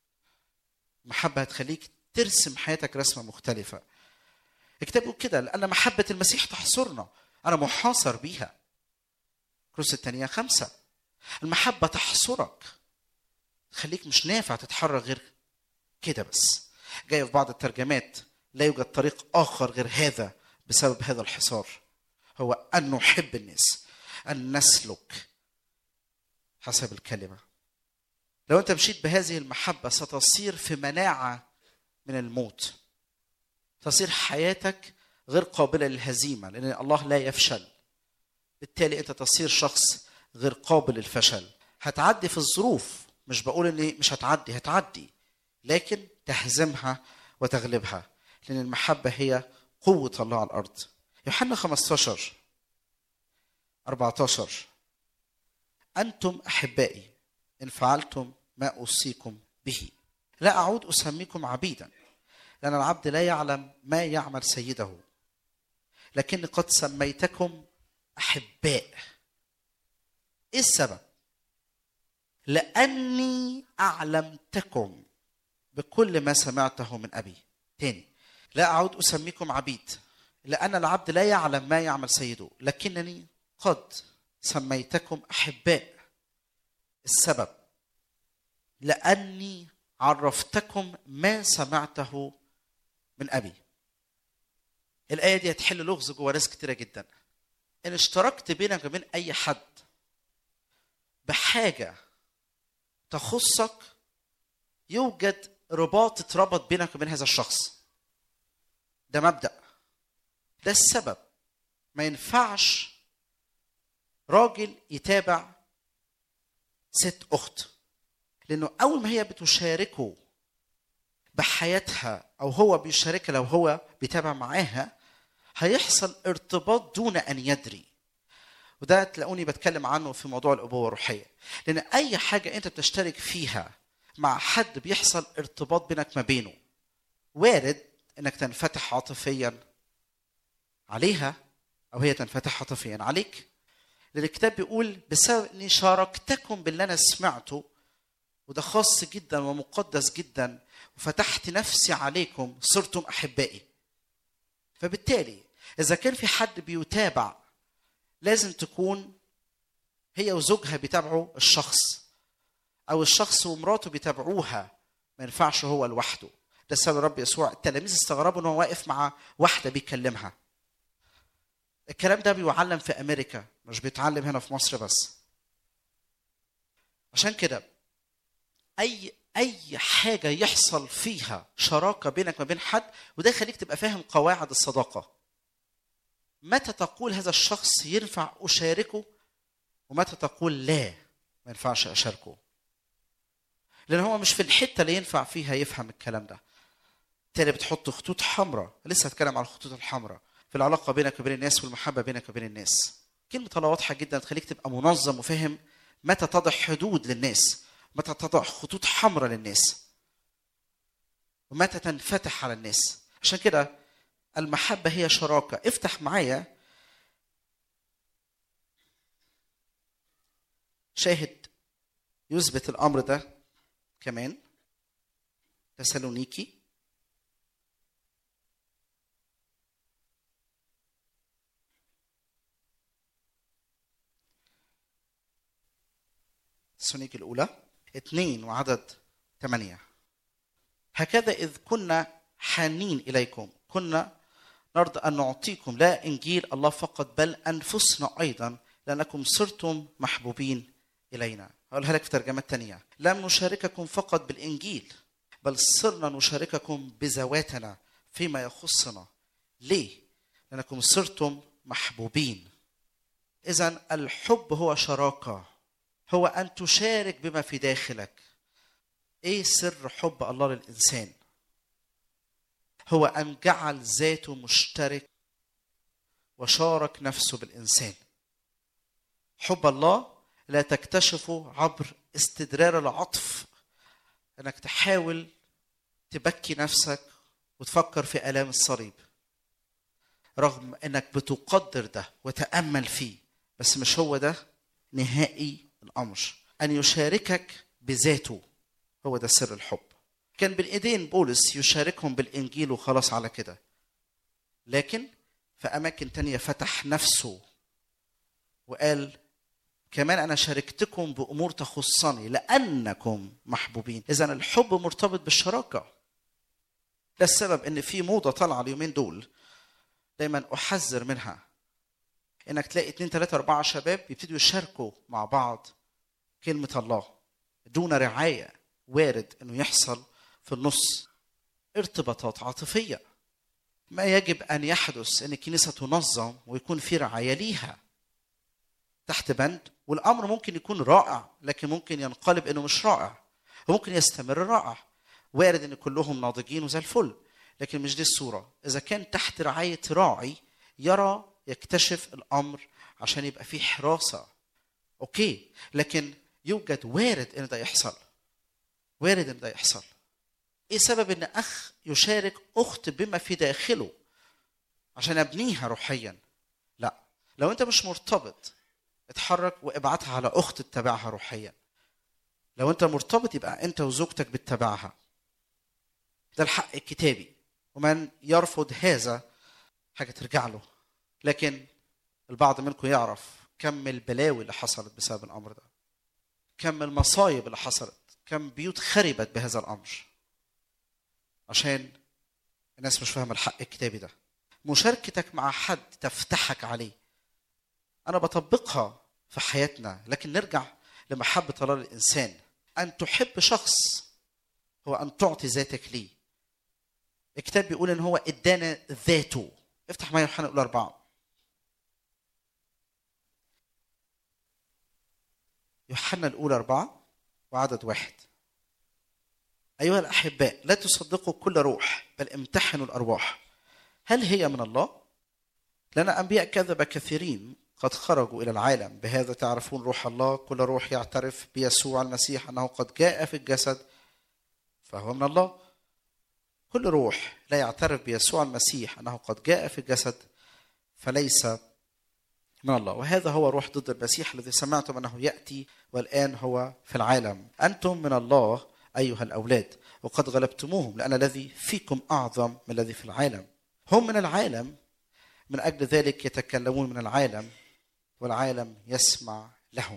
المحبه هتخليك ترسم حياتك رسمه مختلفه الكتاب بيقول كده لان محبه المسيح تحصرنا انا محاصر بيها كروس الثانيه خمسه المحبه تحصرك تخليك مش نافع تتحرك غير كده بس جاي في بعض الترجمات لا يوجد طريق اخر غير هذا بسبب هذا الحصار هو ان نحب الناس ان نسلك حسب الكلمه لو انت مشيت بهذه المحبه ستصير في مناعه من الموت تصير حياتك غير قابله للهزيمه لان الله لا يفشل بالتالي انت تصير شخص غير قابل للفشل هتعدي في الظروف مش بقول ان مش هتعدي هتعدي لكن تهزمها وتغلبها لان المحبه هي قوه الله على الارض يوحنا 15 14 أنتم أحبائي إن فعلتم ما أوصيكم به لا أعود أسميكم عبيدا لأن العبد لا يعلم ما يعمل سيده لكني قد سميتكم أحباء إيه السبب؟ لأني أعلمتكم بكل ما سمعته من أبي تاني لا أعود أسميكم عبيد لأن العبد لا يعلم ما يعمل سيده لكنني قد سميتكم احباء السبب لاني عرفتكم ما سمعته من ابي الايه دي هتحل لغز جوه ناس كتيره جدا ان اشتركت بينك وبين اي حد بحاجه تخصك يوجد رباط اتربط بينك وبين هذا الشخص ده مبدا ده السبب ما ينفعش راجل يتابع ست اخت لانه اول ما هي بتشاركه بحياتها او هو بيشاركها لو هو بيتابع معاها هيحصل ارتباط دون ان يدري وده تلاقوني بتكلم عنه في موضوع الابوه الروحيه لان اي حاجه انت بتشترك فيها مع حد بيحصل ارتباط بينك ما بينه وارد انك تنفتح عاطفيا عليها او هي تنفتح عاطفيا عليك لان الكتاب بيقول بسبب اني شاركتكم باللي انا سمعته وده خاص جدا ومقدس جدا وفتحت نفسي عليكم صرتم احبائي فبالتالي اذا كان في حد بيتابع لازم تكون هي وزوجها بيتابعوا الشخص او الشخص ومراته بيتابعوها ما ينفعش هو لوحده ده سبب رب يسوع التلاميذ استغربوا ان هو واقف مع واحده بيكلمها الكلام ده بيعلم في امريكا مش بيتعلم هنا في مصر بس عشان كده اي اي حاجه يحصل فيها شراكه بينك وبين حد وده يخليك تبقى فاهم قواعد الصداقه متى تقول هذا الشخص ينفع اشاركه ومتى تقول لا ما ينفعش اشاركه لان هو مش في الحته اللي ينفع فيها يفهم الكلام ده تاني بتحط خطوط حمراء لسه هتكلم على الخطوط الحمراء في العلاقه بينك وبين الناس والمحبه بينك وبين الناس كلمه الله واضحه جدا تخليك تبقى منظم وفاهم متى تضع حدود للناس متى تضع خطوط حمراء للناس ومتى تنفتح على الناس عشان كده المحبه هي شراكه افتح معايا شاهد يثبت الامر ده كمان تسالونيكي تسالونيكي الاولى اثنين وعدد ثمانية هكذا إذ كنا حانين إليكم كنا نرضى أن نعطيكم لا إنجيل الله فقط بل أنفسنا أيضا لأنكم صرتم محبوبين إلينا أقولها لك في ترجمة تانية لم نشارككم فقط بالإنجيل بل صرنا نشارككم بذواتنا فيما يخصنا ليه؟ لأنكم صرتم محبوبين إذا الحب هو شراكة هو أن تشارك بما في داخلك ايه سر حب الله للانسان هو ان جعل ذاته مشترك وشارك نفسه بالانسان حب الله لا تكتشفه عبر استدرار العطف انك تحاول تبكي نفسك وتفكر في الام الصليب رغم انك بتقدر ده وتامل فيه بس مش هو ده نهائي الامر ان يشاركك بذاته هو ده سر الحب كان بالايدين بولس يشاركهم بالانجيل وخلاص على كده لكن في اماكن تانية فتح نفسه وقال كمان انا شاركتكم بامور تخصني لانكم محبوبين اذا الحب مرتبط بالشراكه ده السبب ان في موضه طالعه اليومين دول دايما احذر منها انك تلاقي اتنين تلاته اربعه شباب يبتدوا يشاركوا مع بعض كلمه الله دون رعايه وارد انه يحصل في النص ارتباطات عاطفيه ما يجب ان يحدث ان الكنيسه تنظم ويكون في رعايه ليها تحت بند والامر ممكن يكون رائع لكن ممكن ينقلب انه مش رائع وممكن يستمر رائع وارد ان كلهم ناضجين وزي الفل لكن مش دي الصوره اذا كان تحت رعايه راعي يرى يكتشف الامر عشان يبقى فيه حراسه اوكي لكن يوجد وارد ان ده يحصل وارد ان ده يحصل ايه سبب ان اخ يشارك اخت بما في داخله عشان ابنيها روحيا لا لو انت مش مرتبط اتحرك وابعتها على اخت تتبعها روحيا لو انت مرتبط يبقى انت وزوجتك بتتبعها ده الحق الكتابي ومن يرفض هذا حاجه ترجع له لكن البعض منكم يعرف كم البلاوي اللي حصلت بسبب الامر ده كم المصايب اللي حصلت كم بيوت خربت بهذا الامر عشان الناس مش فاهمه الحق الكتابي ده مشاركتك مع حد تفتحك عليه انا بطبقها في حياتنا لكن نرجع لمحبه الله للانسان ان تحب شخص هو ان تعطي ذاتك ليه الكتاب بيقول ان هو ادانا ذاته افتح معايا يوحنا الاولى اربعه يوحنا الاولى اربعه وعدد واحد أيها الأحباء لا تصدقوا كل روح بل امتحنوا الأرواح هل هي من الله؟ لأن أنبياء كذب كثيرين قد خرجوا إلى العالم بهذا تعرفون روح الله كل روح يعترف بيسوع المسيح أنه قد جاء في الجسد فهو من الله كل روح لا يعترف بيسوع المسيح أنه قد جاء في الجسد فليس من الله وهذا هو روح ضد المسيح الذي سمعتم انه ياتي والان هو في العالم انتم من الله ايها الاولاد وقد غلبتموهم لان الذي فيكم اعظم من الذي في العالم هم من العالم من اجل ذلك يتكلمون من العالم والعالم يسمع لهم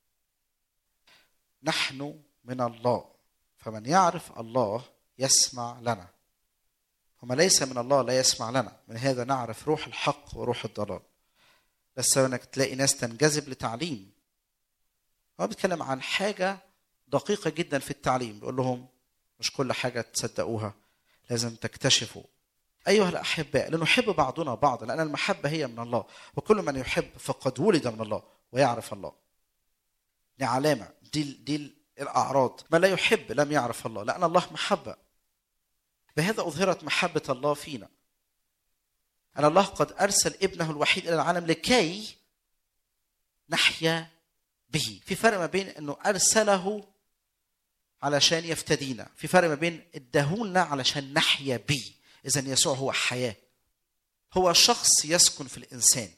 نحن من الله فمن يعرف الله يسمع لنا وما ليس من الله لا يسمع لنا من هذا نعرف روح الحق وروح الضلال بس انك تلاقي ناس تنجذب لتعليم هو بيتكلم عن حاجة دقيقة جدا في التعليم بيقول لهم مش كل حاجة تصدقوها لازم تكتشفوا أيها الأحباء لنحب بعضنا بعضا لأن المحبة هي من الله وكل من يحب فقد ولد من الله ويعرف الله دي علامة دي دي الأعراض من لا يحب لم يعرف الله لأن الله محبة بهذا أظهرت محبة الله فينا أن الله قد أرسل ابنه الوحيد إلى العالم لكي نحيا به في فرق ما بين أنه أرسله علشان يفتدينا في فرق ما بين اداهولنا علشان نحيا به إذا يسوع هو حياة هو شخص يسكن في الإنسان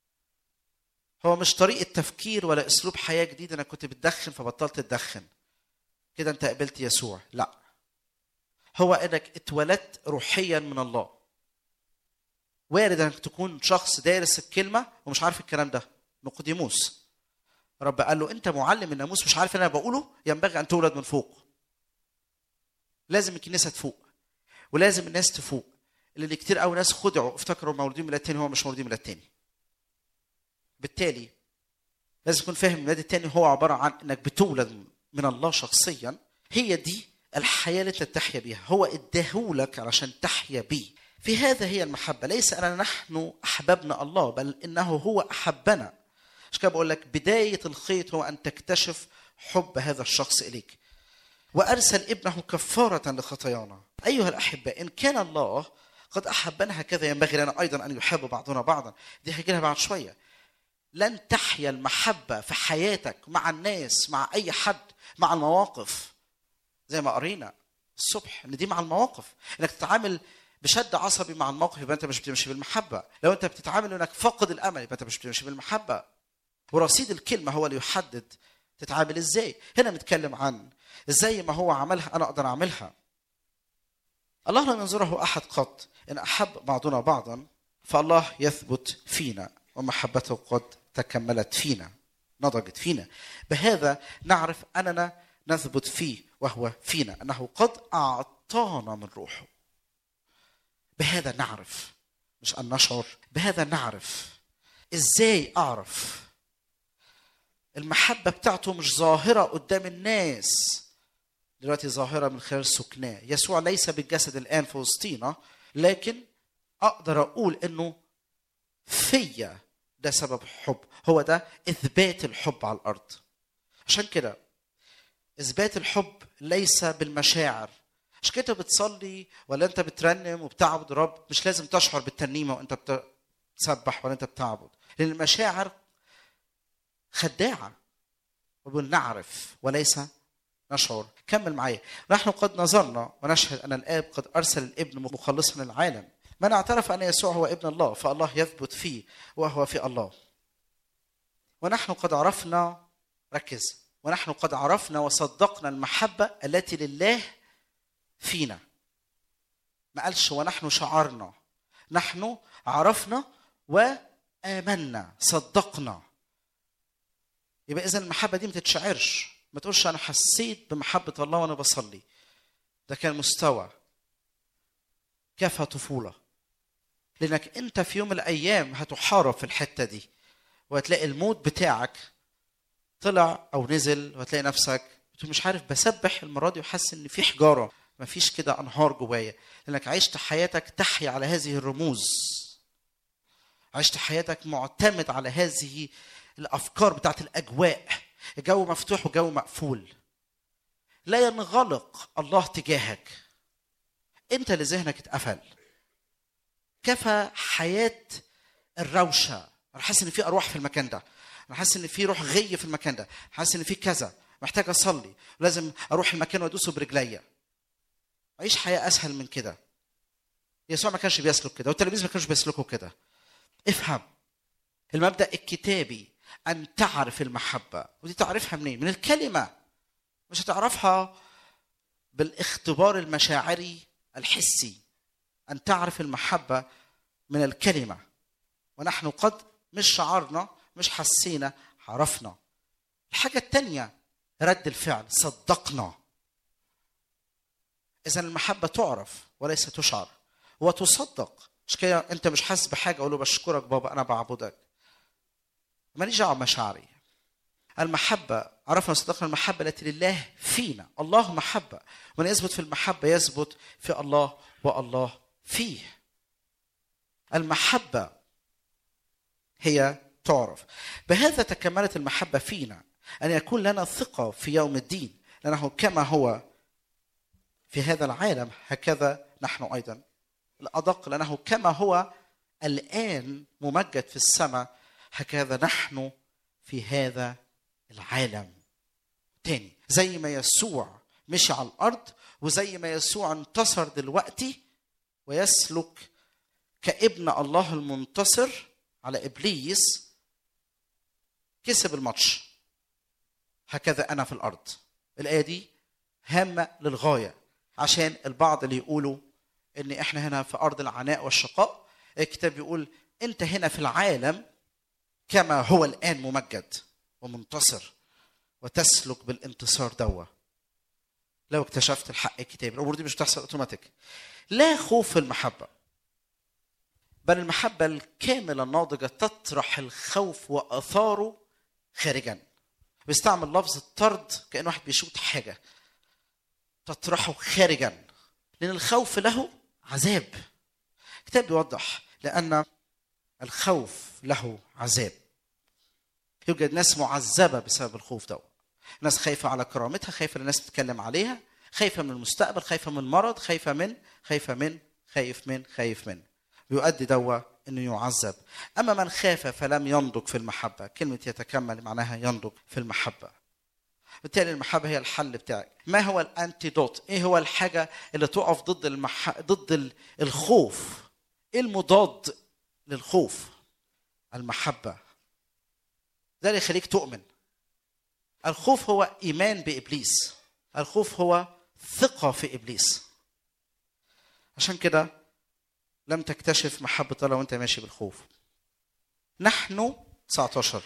هو مش طريقة تفكير ولا أسلوب حياة جديد أنا كنت بتدخن فبطلت تدخن كده أنت قبلت يسوع لا هو انك اتولدت روحيا من الله وارد انك تكون شخص دارس الكلمه ومش عارف الكلام ده نقوديموس رب قال له انت معلم الناموس مش عارف اللي انا بقوله ينبغي ان تولد من فوق لازم الكنيسه تفوق ولازم الناس تفوق اللي كتير قوي ناس خدعوا افتكروا مولودين ميلاد تاني هو مش مولودين ميلاد تاني بالتالي لازم تكون فاهم الميلاد التاني هو عباره عن انك بتولد من الله شخصيا هي دي الحياة اللي انت تحيا بيها هو اداهولك علشان تحيا بيه في هذا هي المحبة ليس أننا نحن أحببنا الله بل إنه هو أحبنا عشان كده بقول لك بداية الخيط هو أن تكتشف حب هذا الشخص إليك وأرسل ابنه كفارة لخطايانا أيها الأحباء إن كان الله قد أحبنا هكذا ينبغي لنا أيضا أن يحب بعضنا بعضا دي هيجي لها بعد شوية لن تحيا المحبة في حياتك مع الناس مع أي حد مع المواقف زي ما قرينا الصبح ان دي مع المواقف انك تتعامل بشد عصبي مع الموقف يبقى انت مش بتمشي بالمحبه لو انت بتتعامل انك فاقد الامل يبقى انت مش بتمشي بالمحبه ورصيد الكلمه هو اللي يحدد تتعامل ازاي هنا بنتكلم عن ازاي ما هو عملها انا اقدر اعملها الله لم ينظره احد قط ان احب بعضنا بعضا فالله يثبت فينا ومحبته قد تكملت فينا نضجت فينا بهذا نعرف اننا نثبت فيه وهو فينا انه قد اعطانا من روحه بهذا نعرف مش ان نشعر بهذا نعرف ازاي اعرف المحبه بتاعته مش ظاهره قدام الناس دلوقتي ظاهره من خلال سكناه يسوع ليس بالجسد الان في وسطينا لكن اقدر اقول انه فيا ده سبب حب هو ده اثبات الحب على الارض عشان كده اثبات الحب ليس بالمشاعر مش كده بتصلي ولا انت بترنم وبتعبد رب مش لازم تشعر بالترنيمه وانت بتسبح ولا انت بتعبد لان المشاعر خداعه وبنعرف وليس نشعر كمل معايا نحن قد نظرنا ونشهد ان الاب قد ارسل الابن مخلصا للعالم من اعترف ان يسوع هو ابن الله فالله يثبت فيه وهو في الله ونحن قد عرفنا ركز ونحن قد عرفنا وصدقنا المحبة التي لله فينا ما قالش ونحن شعرنا نحن عرفنا وآمنا صدقنا يبقى إذا المحبة دي ما تتشعرش ما تقولش أنا حسيت بمحبة الله وأنا بصلي ده كان مستوى كافة طفولة لأنك أنت في يوم من الأيام هتحارب في الحتة دي وهتلاقي الموت بتاعك طلع او نزل وهتلاقي نفسك مش عارف بسبح المره دي وحاسس ان في حجاره مفيش كده انهار جوايا لانك عشت حياتك تحيا على هذه الرموز عشت حياتك معتمد على هذه الافكار بتاعت الاجواء الجو مفتوح وجو مقفول لا ينغلق الله تجاهك انت اللي ذهنك اتقفل كفى حياه الروشه انا حاسس ان في ارواح في المكان ده انا حاسس ان في روح غي في المكان ده حاسس ان في كذا محتاج اصلي ولازم اروح المكان وادوسه برجليا عيش حياه اسهل من كده يسوع ما كانش بيسلك كده والتلاميذ ما كانوش بيسلكوا كده افهم المبدا الكتابي ان تعرف المحبه ودي تعرفها منين من الكلمه مش هتعرفها بالاختبار المشاعري الحسي ان تعرف المحبه من الكلمه ونحن قد مش شعرنا مش حسينا عرفنا الحاجه الثانيه رد الفعل صدقنا اذا المحبه تعرف وليس تشعر وتصدق مش كده انت مش حاسس بحاجه اقول له بشكرك بابا انا بعبدك ماليش دعوه بمشاعري المحبة عرفنا صدقنا المحبة التي لله فينا الله محبة من يثبت في المحبة يثبت في الله والله فيه المحبة هي تعرف بهذا تكملت المحبة فينا أن يكون لنا ثقة في يوم الدين لأنه كما هو في هذا العالم هكذا نحن أيضا الأدق لأنه كما هو الآن ممجد في السماء هكذا نحن في هذا العالم تاني زي ما يسوع مشي على الأرض وزي ما يسوع انتصر دلوقتي ويسلك كابن الله المنتصر على إبليس كسب الماتش هكذا أنا في الأرض الآية دي هامة للغاية عشان البعض اللي يقولوا ان احنا هنا في ارض العناء والشقاء الكتاب بيقول انت هنا في العالم كما هو الان ممجد ومنتصر وتسلك بالانتصار دوا لو اكتشفت الحق الكتابي الامور دي مش بتحصل اوتوماتيك لا خوف في المحبه بل المحبه الكامله الناضجه تطرح الخوف واثاره خارجا بيستعمل لفظ الطرد كان واحد بيشوط حاجه تطرحه خارجا لان الخوف له عذاب الكتاب بيوضح لان الخوف له عذاب يوجد ناس معذبه بسبب الخوف ده ناس خايفه على كرامتها خايفه الناس تتكلم عليها خايفه من المستقبل خايفه من مرض خايفه من خايفه من خايف من خايف من بيؤدي دوا انه يعذب اما من خاف فلم ينضج في المحبه كلمه يتكمل معناها ينضج في المحبه بالتالي المحبه هي الحل بتاعك ما هو الانتيدوت ايه هو الحاجه اللي تقف ضد المح... ضد الخوف ايه المضاد للخوف المحبه ده اللي يخليك تؤمن الخوف هو ايمان بابليس الخوف هو ثقه في ابليس عشان كده لم تكتشف محبه الله وانت ماشي بالخوف نحن 19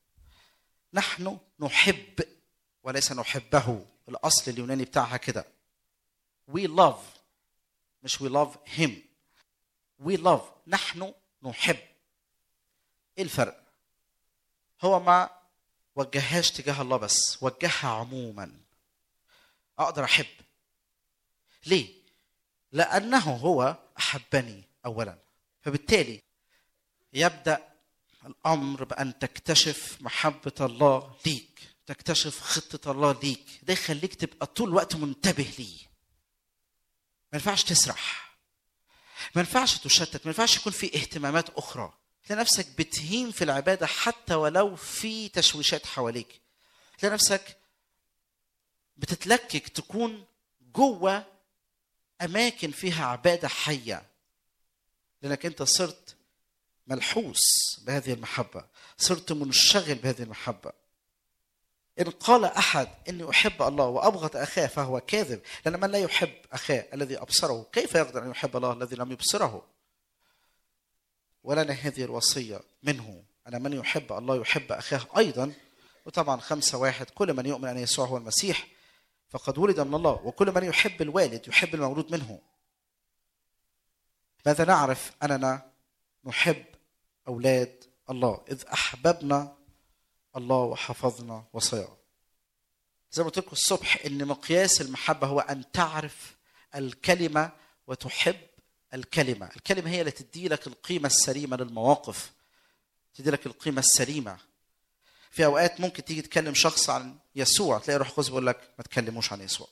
نحن نحب وليس نحبه الاصل اليوناني بتاعها كده we love مش we love him we love نحن نحب ايه الفرق هو ما وجههاش تجاه الله بس وجهها عموما اقدر احب ليه لانه هو احبني اولا فبالتالي يبدا الامر بان تكتشف محبه الله ليك تكتشف خطة الله ليك ده يخليك تبقى طول الوقت منتبه ليه ما ينفعش تسرح ما ينفعش تشتت ما ينفعش يكون في اهتمامات أخرى تلاقي نفسك بتهيم في العبادة حتى ولو في تشويشات حواليك تلاقي نفسك بتتلكك تكون جوه أماكن فيها عبادة حية لأنك أنت صرت ملحوس بهذه المحبة صرت منشغل بهذه المحبة إن قال أحد إني أحب الله وأبغض أخاه فهو كاذب لأن من لا يحب أخاه الذي أبصره كيف يقدر أن يحب الله الذي لم يبصره ولنا هذه الوصية منه أن من يحب الله يحب أخاه أيضا وطبعا خمسة واحد كل من يؤمن أن يسوع هو المسيح فقد ولد من الله وكل من يحب الوالد يحب المولود منه ماذا نعرف أننا نحب أولاد الله إذ أحببنا الله وحفظنا وصاياه زي ما قلت لكم الصبح ان مقياس المحبه هو ان تعرف الكلمه وتحب الكلمه الكلمه هي اللي تدي لك القيمه السليمه للمواقف تدي لك القيمه السليمه في اوقات ممكن تيجي تكلم شخص عن يسوع تلاقي روح القدس بيقول لك ما تكلموش عن يسوع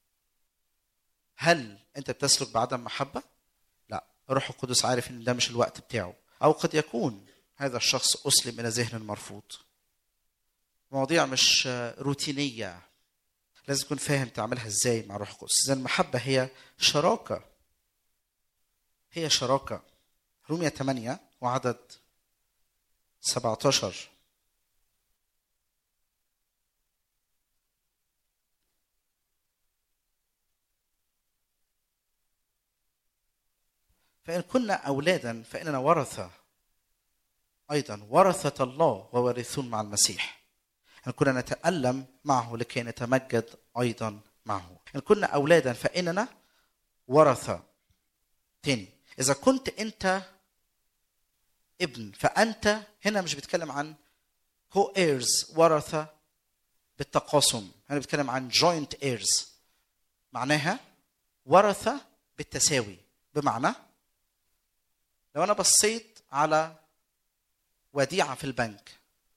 هل انت بتسلك بعدم محبه لا روح القدس عارف ان ده مش الوقت بتاعه او قد يكون هذا الشخص اسلم الى ذهن مرفوض مواضيع مش روتينية لازم تكون فاهم تعملها ازاي مع روح القدس إذا المحبة هي شراكة هي شراكة رومية 8 وعدد 17 فإن كنا أولادا فإننا ورثة أيضا ورثة الله ووارثون مع المسيح إن كنا نتألم معه لكي نتمجد أيضا معه إن كنا أولادا فإننا ورثة تاني إذا كنت أنت ابن فأنت هنا مش بيتكلم عن كو ايرز ورثة بالتقاسم هنا بيتكلم عن جوينت ايرز معناها ورثة بالتساوي بمعنى لو أنا بصيت على وديعة في البنك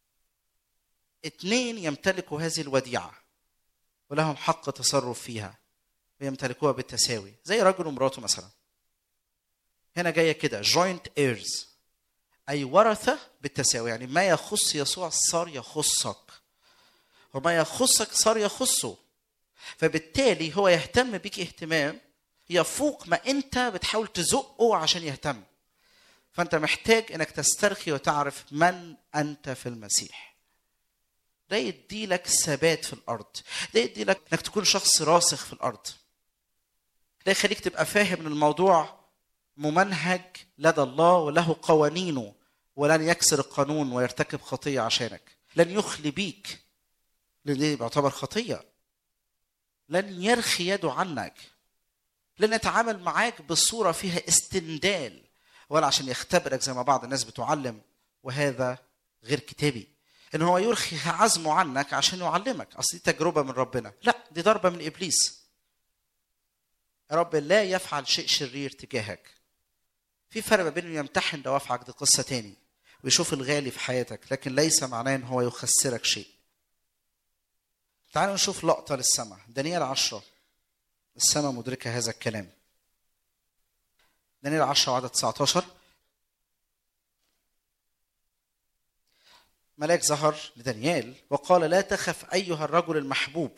اتنين يمتلكوا هذه الوديعة ولهم حق تصرف فيها ويمتلكوها بالتساوي زي رجل ومراته مثلا هنا جاية كده joint heirs أي ورثة بالتساوي يعني ما يخص يسوع صار يخصك وما يخصك صار يخصه فبالتالي هو يهتم بيك اهتمام يفوق ما انت بتحاول تزقه عشان يهتم فانت محتاج انك تسترخي وتعرف من انت في المسيح ده يدي لك ثبات في الارض ده يدي لك انك تكون شخص راسخ في الارض ده يخليك تبقى فاهم ان الموضوع ممنهج لدى الله وله قوانينه ولن يكسر القانون ويرتكب خطيه عشانك لن يخلي بيك لان دي بيعتبر خطيه لن يرخي يده عنك لن يتعامل معاك بصوره فيها استندال ولا عشان يختبرك زي ما بعض الناس بتعلم وهذا غير كتابي ان هو يرخي عزمه عنك عشان يعلمك اصل دي تجربه من ربنا لا دي ضربه من ابليس يا رب لا يفعل شيء شرير تجاهك في فرق ما بين انه يمتحن دوافعك دي قصه تاني ويشوف الغالي في حياتك لكن ليس معناه ان هو يخسرك شيء تعالوا نشوف لقطه للسماء دانيال عشرة السماء مدركه هذا الكلام دانيال 10 وعدد 19 ملاك ظهر لدانيال وقال لا تخف ايها الرجل المحبوب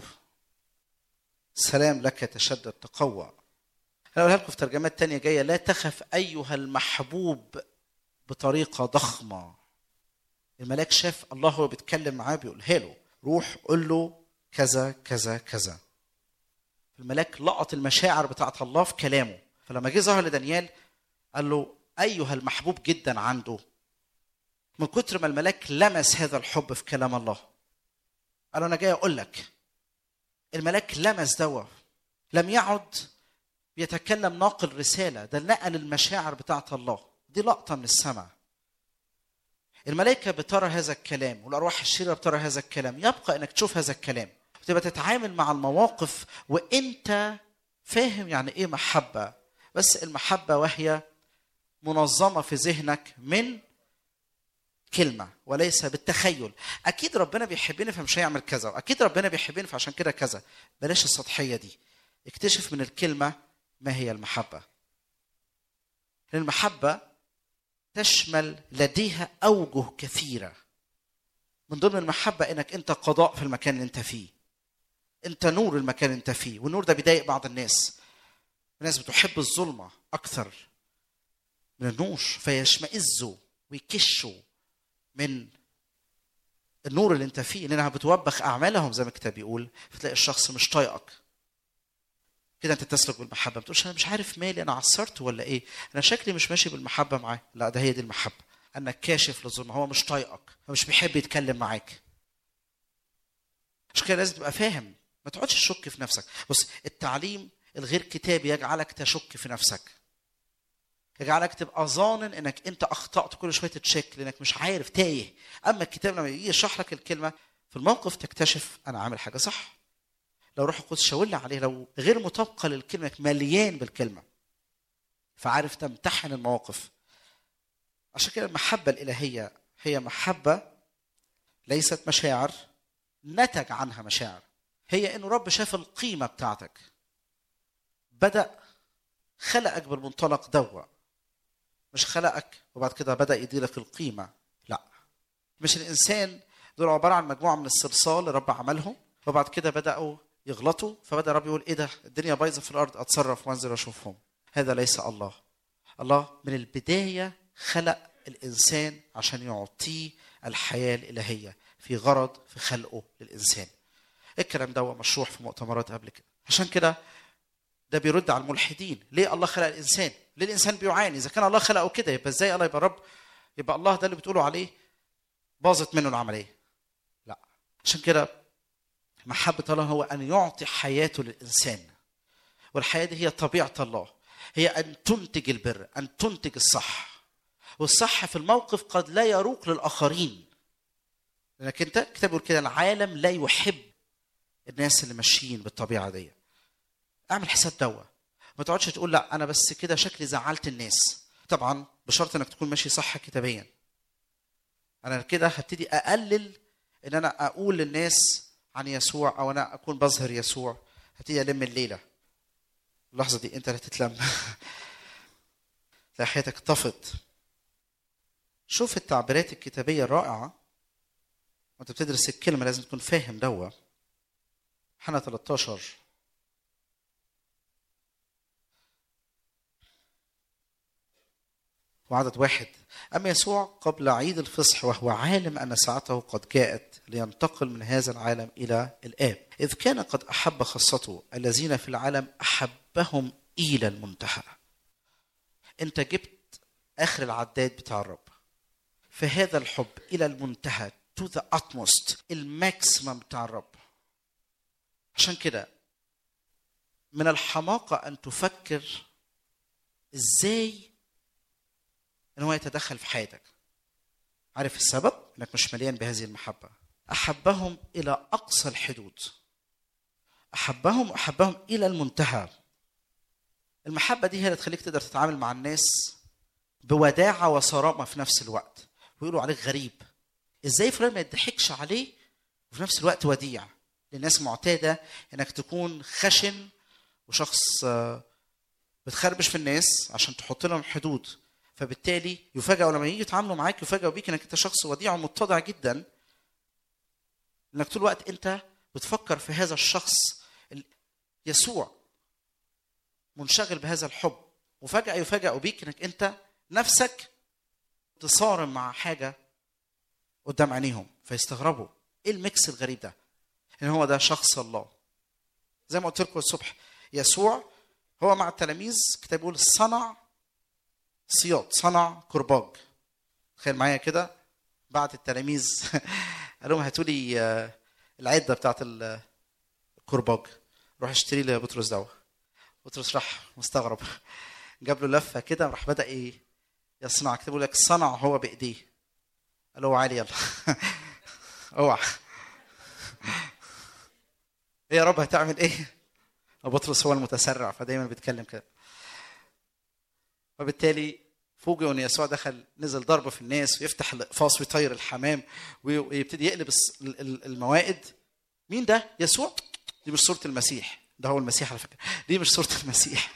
سلام لك تشدد تقوى انا اقولها لكم في ترجمات تانية جايه لا تخف ايها المحبوب بطريقه ضخمه الملاك شاف الله هو بيتكلم معاه بيقولها له روح قول له كذا كذا كذا الملاك لقط المشاعر بتاعت الله في كلامه فلما جه ظهر لدانيال قال له ايها المحبوب جدا عنده من كتر ما الملاك لمس هذا الحب في كلام الله قال له انا جاي اقول لك الملاك لمس دوا لم يعد يتكلم ناقل رساله ده نقل المشاعر بتاعت الله دي لقطه من السماء الملائكه بترى هذا الكلام والارواح الشريره بترى هذا الكلام يبقى انك تشوف هذا الكلام تبقى تتعامل مع المواقف وانت فاهم يعني ايه محبه بس المحبه وهي منظمه في ذهنك من كلمه وليس بالتخيل اكيد ربنا بيحبني فمش هيعمل كذا واكيد ربنا بيحبني فعشان كده كذا بلاش السطحيه دي اكتشف من الكلمه ما هي المحبه لأن المحبه تشمل لديها اوجه كثيره من ضمن المحبه انك انت قضاء في المكان اللي انت فيه انت نور المكان اللي انت فيه والنور ده بيضايق بعض الناس الناس بتحب الظلمه اكثر من النور فيشمئزوا ويكشوا من النور اللي انت فيه لانها بتوبخ اعمالهم زي ما الكتاب بيقول فتلاقي الشخص مش طايقك كده انت تسلك بالمحبه ما تقولش انا مش عارف مالي انا عصرت ولا ايه انا شكلي مش ماشي بالمحبه معاه لا ده هي دي المحبه انك كاشف للظلم هو مش طايقك هو مش بيحب يتكلم معاك عشان كده لازم تبقى فاهم ما تقعدش تشك في نفسك بص التعليم الغير كتابي يجعلك تشك في نفسك يجعلك تبقى ظانن انك انت اخطات كل شويه تشك لانك مش عارف تايه اما الكتاب لما يجي يشرح لك الكلمه في الموقف تكتشف انا عامل حاجه صح لو روح القدس شاور لي عليه لو غير مطابقه للكلمه مليان بالكلمه فعارف تمتحن المواقف عشان كده المحبه الالهيه هي محبه ليست مشاعر نتج عنها مشاعر هي انه رب شاف القيمه بتاعتك بدا خلقك بالمنطلق دوا مش خلقك وبعد كده بدا يديلك القيمه لا مش الانسان دول عباره عن مجموعه من الصلصال رب عملهم وبعد كده بداوا يغلطوا فبدا رب يقول ايه ده الدنيا بايظه في الارض اتصرف وانزل اشوفهم هذا ليس الله الله من البدايه خلق الانسان عشان يعطيه الحياه الالهيه في غرض في خلقه للانسان الكلام ده مشروح في مؤتمرات قبل كده عشان كده ده بيرد على الملحدين ليه الله خلق الانسان ليه الانسان بيعاني اذا كان الله خلقه كده يبقى ازاي الله يبقى رب يبقى الله ده اللي بتقولوا عليه باظت منه العمليه لا عشان كده محبه الله هو ان يعطي حياته للانسان والحياه دي هي طبيعه الله هي ان تنتج البر ان تنتج الصح والصح في الموقف قد لا يروق للاخرين لانك انت الكتاب بيقول كده العالم لا يحب الناس اللي ماشيين بالطبيعه دي اعمل حساب دوا ما تقعدش تقول لا انا بس كده شكلي زعلت الناس طبعا بشرط انك تكون ماشي صح كتابيا انا كده هبتدي اقلل ان انا اقول للناس عن يسوع او انا اكون بظهر يسوع هبتدي الم الليله اللحظه دي انت اللي هتتلم تلاقي حياتك طفت شوف التعبيرات الكتابيه الرائعه وانت بتدرس الكلمه لازم تكون فاهم دوا حنا 13 وعدد واحد أما يسوع قبل عيد الفصح وهو عالم أن ساعته قد جاءت لينتقل من هذا العالم إلى الآب إذ كان قد أحب خاصته الذين في العالم أحبهم إلى المنتهى أنت جبت آخر العداد بتاع الرب في هذا الحب إلى المنتهى to the utmost الماكسيمم بتاع الرب عشان كده من الحماقة أن تفكر إزاي ان هو يتدخل في حياتك عارف السبب انك مش مليان بهذه المحبه احبهم الى اقصى الحدود احبهم احبهم الى المنتهى المحبه دي هي اللي تخليك تقدر تتعامل مع الناس بوداعه وصرامه في نفس الوقت ويقولوا عليك غريب ازاي فلان ما يضحكش عليه وفي نفس الوقت وديع للناس معتاده انك تكون خشن وشخص بتخربش في الناس عشان تحط لهم حدود فبالتالي يفاجئوا لما يجي يتعاملوا معاك يفاجئوا بيك انك انت شخص وديع ومتضع جدا انك طول الوقت انت بتفكر في هذا الشخص يسوع منشغل بهذا الحب وفجأة يفاجئوا بيك انك انت نفسك تصارم مع حاجة قدام عينيهم فيستغربوا ايه الميكس الغريب ده ان هو ده شخص الله زي ما قلت لكم الصبح يسوع هو مع التلاميذ كتاب بيقول صنع صياد صنع كرباج تخيل معايا كده بعت التلاميذ قال لهم هاتوا لي العده بتاعت الكرباج روح اشتري لي بطرس دواء بطرس راح مستغرب جاب له لفه كده راح بدا ايه يصنع كتبوا لك صنع هو بايديه قال له عالي يلا اوعى ايه يا رب هتعمل ايه بطرس هو المتسرع فدايما بيتكلم كده وبالتالي فوجئوا ان يسوع دخل نزل ضربه في الناس ويفتح الاقفاص ويطير الحمام ويبتدي يقلب الموائد مين ده؟ يسوع دي مش صوره المسيح ده هو المسيح على فكره دي مش صوره المسيح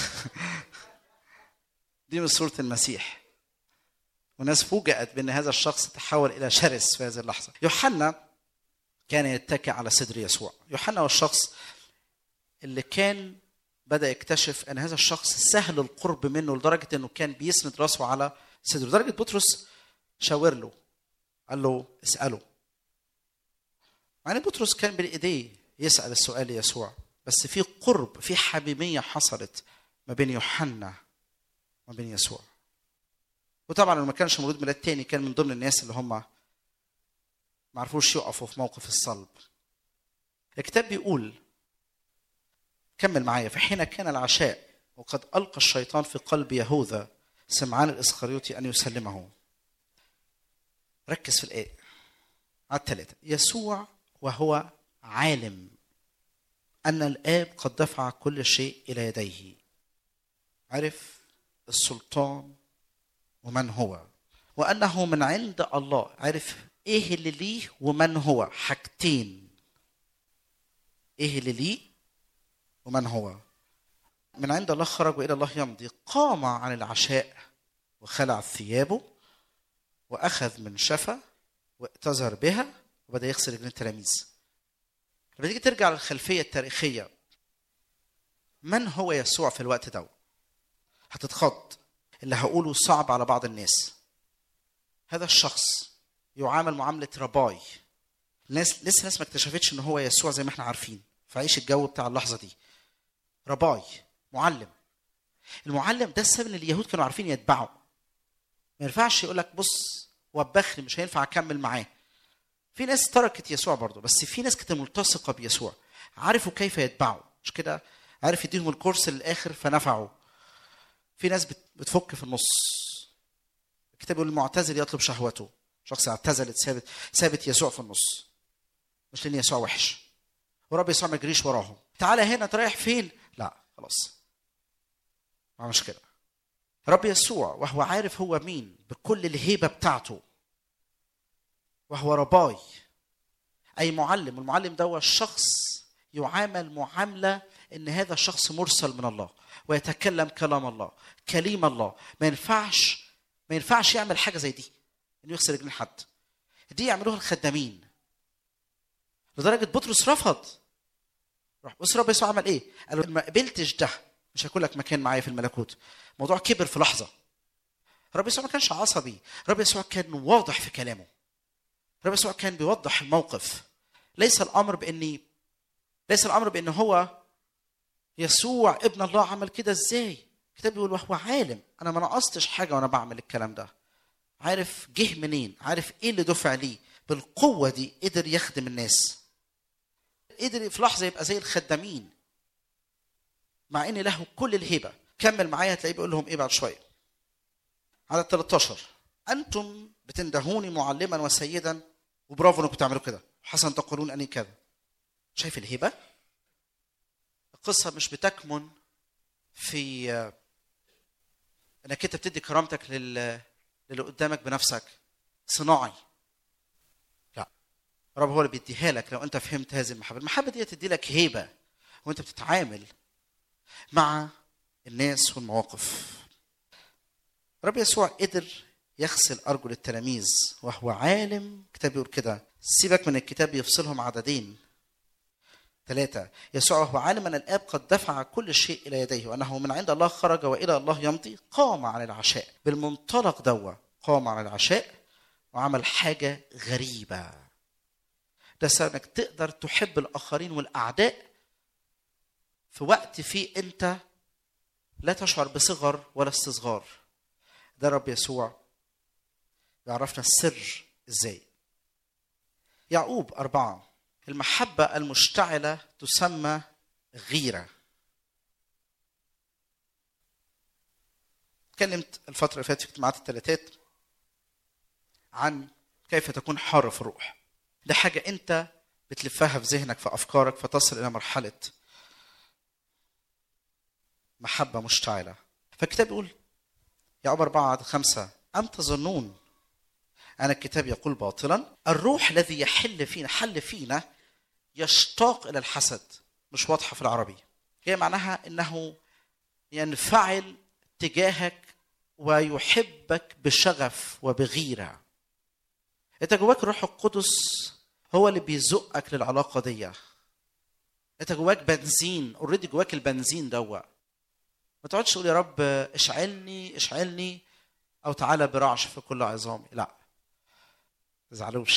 دي مش صوره المسيح والناس فوجئت بان هذا الشخص تحول الى شرس في هذه اللحظه يوحنا كان يتكئ على صدر يسوع يوحنا هو الشخص اللي كان بدا يكتشف ان هذا الشخص سهل القرب منه لدرجه انه كان بيسند راسه على صدره لدرجه بطرس شاور له قال له اساله يعني بطرس كان بالايديه يسال السؤال ليسوع بس في قرب في حميميه حصلت ما بين يوحنا وما بين يسوع وطبعا لو ما كانش مولود ميلاد تاني كان من ضمن الناس اللي هم ما عرفوش يقفوا في موقف الصلب الكتاب بيقول كمل معايا فحين كان العشاء وقد ألقى الشيطان في قلب يهوذا سمعان الإسخريوطي أن يسلمه ركز في الآية على الثلاثة يسوع وهو عالم أن الآب قد دفع كل شيء إلى يديه عرف السلطان ومن هو وأنه من عند الله عرف إيه اللي ليه ومن هو حاجتين إيه اللي ليه ومن هو من عند الله خرج والى الله يمضي قام عن العشاء وخلع ثيابه واخذ من شفا واتزر بها وبدا يغسل رجلين التلاميذ لما تيجي ترجع للخلفيه التاريخيه من هو يسوع في الوقت ده هتتخض اللي هقوله صعب على بعض الناس هذا الشخص يعامل معامله رباي الناس لسه الناس ما اكتشفتش ان هو يسوع زي ما احنا عارفين فعيش الجو بتاع اللحظه دي رباي معلم المعلم ده السبب ان اليهود كانوا عارفين يتبعوا ما ينفعش يقول لك بص وبخني مش هينفع اكمل معاه في ناس تركت يسوع برضه بس في ناس كانت ملتصقه بيسوع عرفوا كيف يتبعوا مش كده عرف يديهم الكورس للاخر فنفعوا في ناس بت- بتفك في النص الكتاب يقول المعتزل يطلب شهوته شخص اعتزلت سابت سابت يسوع في النص مش لان يسوع وحش ورب يسوع ما يجريش وراهم تعالى هنا انت رايح فين لا خلاص ما مش كده رب يسوع وهو عارف هو مين بكل الهيبه بتاعته وهو رباي اي معلم المعلم ده هو الشخص يعامل معامله ان هذا الشخص مرسل من الله ويتكلم كلام الله كليم الله ما ينفعش ما ينفعش يعمل حاجه زي دي انه يغسل رجلين حد دي يعملوها الخدامين لدرجه بطرس رفض راح بص رب يسوع عمل ايه؟ قال له ما قبلتش ده مش هيكون لك مكان معايا في الملكوت الموضوع كبر في لحظه رب يسوع ما كانش عصبي رب يسوع كان واضح في كلامه رب يسوع كان بيوضح الموقف ليس الامر باني ليس الامر بان هو يسوع ابن الله عمل كده ازاي الكتاب بيقول وهو عالم انا ما نقصتش حاجه وانا بعمل الكلام ده عارف جه منين عارف ايه اللي دفع ليه بالقوه دي قدر يخدم الناس قدر في لحظه يبقى زي الخدامين مع ان له كل الهبه كمل معايا هتلاقيه بيقول لهم ايه بعد شويه على 13 انتم بتندهوني معلما وسيدا وبرافو انكم بتعملوا كده حسن تقولون اني كذا شايف الهبه القصه مش بتكمن في آه، انك انت بتدي كرامتك لل للي قدامك بنفسك صناعي لا رب هو اللي بيديها لك لو انت فهمت هذه المحبه المحبه دي تدي لك هيبه وانت بتتعامل مع الناس والمواقف رب يسوع قدر يغسل ارجل التلاميذ وهو عالم الكتاب بيقول كده سيبك من الكتاب يفصلهم عددين ثلاثة يسوع وهو عالم أن الآب قد دفع كل شيء إلى يديه وأنه من عند الله خرج وإلى الله يمضي قام عن العشاء بالمنطلق دوا قام عن العشاء وعمل حاجة غريبة ده سبب انك تقدر تحب الآخرين والأعداء في وقت فيه أنت لا تشعر بصغر ولا استصغار ده رب يسوع يعرفنا السر ازاي يعقوب أربعة المحبة المشتعلة تسمى غيرة اتكلمت الفترة اللي فاتت في اجتماعات الثلاثات عن كيف تكون حار في الروح ده حاجة أنت بتلفها في ذهنك في أفكارك فتصل إلى مرحلة محبة مشتعلة فالكتاب يقول يعقوب أربعة عدد خمسة أم تظنون أن الكتاب يقول باطلا الروح الذي يحل فينا حل فينا يشتاق إلى الحسد مش واضحة في العربي هي معناها أنه ينفعل تجاهك ويحبك بشغف وبغيرة أنت جواك الروح القدس هو اللي بيزقك للعلاقة دي أنت جواك بنزين اوريدي جواك البنزين دوا ما تقعدش تقول يا رب اشعلني اشعلني او تعالى برعش في كل عظامي لا ما تزعلوش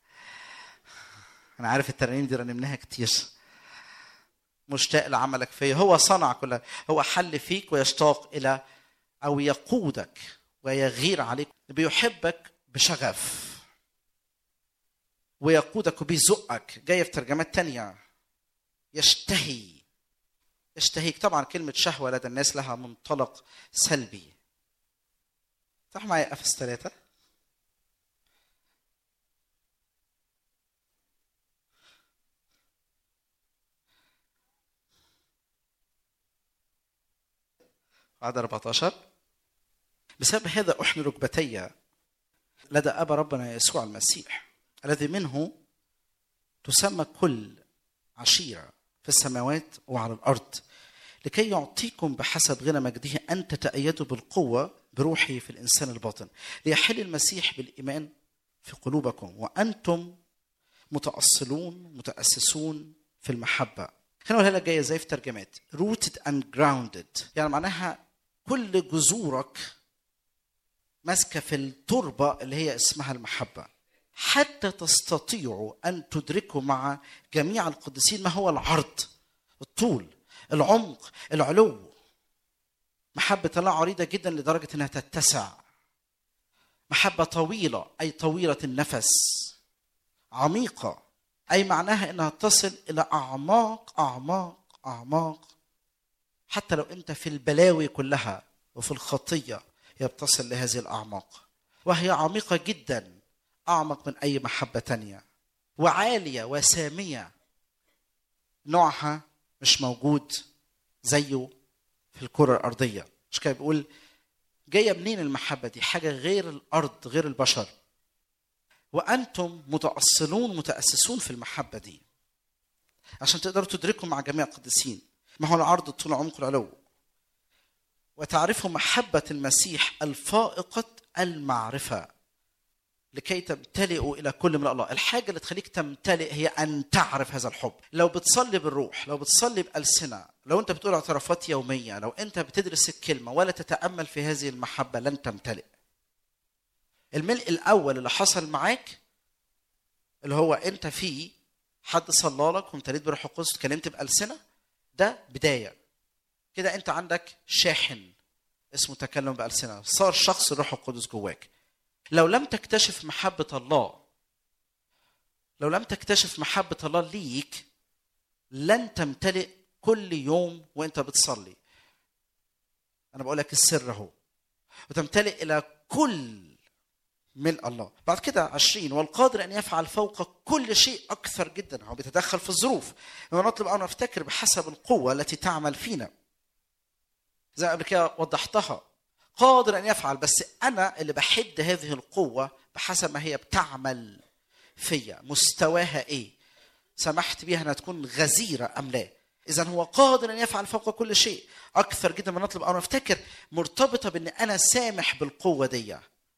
انا عارف الترانيم دي رنمناها كتير مشتاق لعملك فيا هو صنع كل هو حل فيك ويشتاق الى او يقودك ويغير عليك بيحبك بشغف ويقودك وبيزقك جايه في ترجمات تانية يشتهي يشتهيك طبعا كلمة شهوة لدى الناس لها منطلق سلبي افتح معايا افس ثلاثة عدد 14 بسبب هذا أحن ركبتي لدى أبا ربنا يسوع المسيح الذي منه تسمى كل عشيرة في السماوات وعلى الأرض لكي يعطيكم بحسب غنى مجده أن تتأيدوا بالقوة بروحه في الإنسان الباطن ليحل المسيح بالإيمان في قلوبكم وأنتم متأصلون متأسسون في المحبة خلينا نقولها لك جاية زي في ترجمات rooted and grounded يعني معناها كل جذورك ماسكه في التربه اللي هي اسمها المحبه حتى تستطيعوا ان تدركوا مع جميع القديسين ما هو العرض الطول العمق العلو محبه الله عريضه جدا لدرجه انها تتسع محبه طويله اي طويله النفس عميقه اي معناها انها تصل الى اعماق اعماق اعماق حتى لو انت في البلاوي كلها وفي الخطيه هي بتصل لهذه الاعماق وهي عميقه جدا اعمق من اي محبه تانية وعاليه وساميه نوعها مش موجود زيه في الكره الارضيه مش كده بيقول جايه منين المحبه دي حاجه غير الارض غير البشر وانتم متاصلون متاسسون في المحبه دي عشان تقدروا تدركوا مع جميع القديسين ما هو العرض الطول عمق العلو وتعرفوا محبة المسيح الفائقة المعرفة لكي تمتلئوا إلى كل من الله الحاجة اللي تخليك تمتلئ هي أن تعرف هذا الحب لو بتصلي بالروح لو بتصلي بألسنة لو أنت بتقول اعترافات يومية لو أنت بتدرس الكلمة ولا تتأمل في هذه المحبة لن تمتلئ الملء الأول اللي حصل معاك اللي هو أنت فيه حد صلى لك وامتليت بروح القدس اتكلمت بألسنة ده بداية كده أنت عندك شاحن اسمه تكلم بألسنة صار شخص الروح القدس جواك لو لم تكتشف محبة الله لو لم تكتشف محبة الله ليك لن تمتلئ كل يوم وانت بتصلي انا بقول لك السر اهو وتمتلئ الى كل من الله بعد كده عشرين والقادر ان يفعل فوق كل شيء اكثر جدا هو بيتدخل في الظروف ونطلب ان نفتكر بحسب القوه التي تعمل فينا زي ما قبل كده وضحتها قادر ان يفعل بس انا اللي بحد هذه القوه بحسب ما هي بتعمل فيا مستواها ايه سمحت بيها انها تكون غزيره ام لا اذا هو قادر ان يفعل فوق كل شيء اكثر جدا ما نطلب او نفتكر مرتبطه بان انا سامح بالقوه دي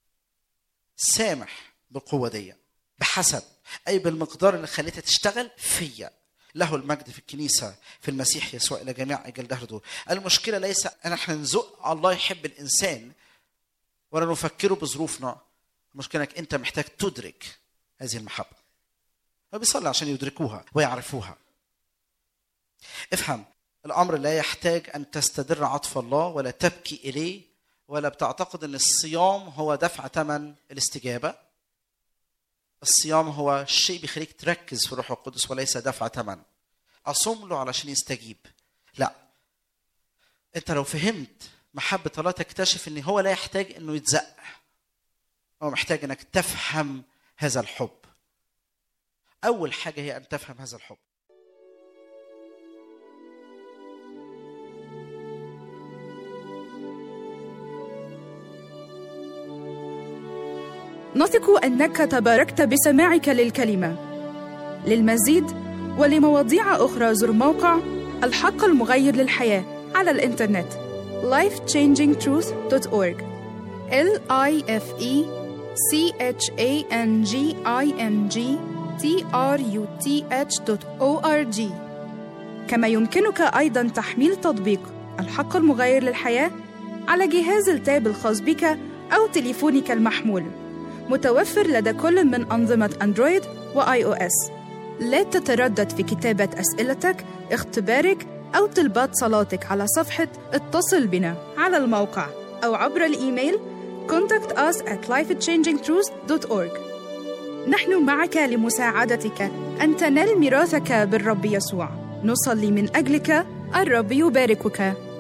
سامح بالقوه دي بحسب اي بالمقدار اللي خليتها تشتغل فيا له المجد في الكنيسة في المسيح يسوع إلى جميع أجل دهر دول المشكلة ليس أن احنا نزق الله يحب الإنسان ولا نفكره بظروفنا المشكلة أنك أنت محتاج تدرك هذه المحبة هو بيصلي عشان يدركوها ويعرفوها افهم الأمر لا يحتاج أن تستدر عطف الله ولا تبكي إليه ولا بتعتقد أن الصيام هو دفع ثمن الاستجابة الصيام هو شيء بيخليك تركز في الروح القدس وليس دفع ثمن اصوم له علشان يستجيب لا انت لو فهمت محبة الله تكتشف ان هو لا يحتاج انه يتزق هو محتاج انك تفهم هذا الحب اول حاجة هي ان تفهم هذا الحب نثق انك تباركت بسماعك للكلمه للمزيد ولمواضيع اخرى زر موقع الحق المغير للحياه على الانترنت lifechangingtruth.org l i f e c h a n g i n g t r u t h.org كما يمكنك ايضا تحميل تطبيق الحق المغير للحياه على جهاز التاب الخاص بك او تليفونك المحمول متوفر لدى كل من أنظمة أندرويد وآي أو إس. لا تتردد في كتابة أسئلتك، اختبارك أو طلبات صلاتك على صفحة اتصل بنا على الموقع أو عبر الإيميل contact us at lifechangingtruth.org نحن معك لمساعدتك أن تنال ميراثك بالرب يسوع نصلي من أجلك الرب يباركك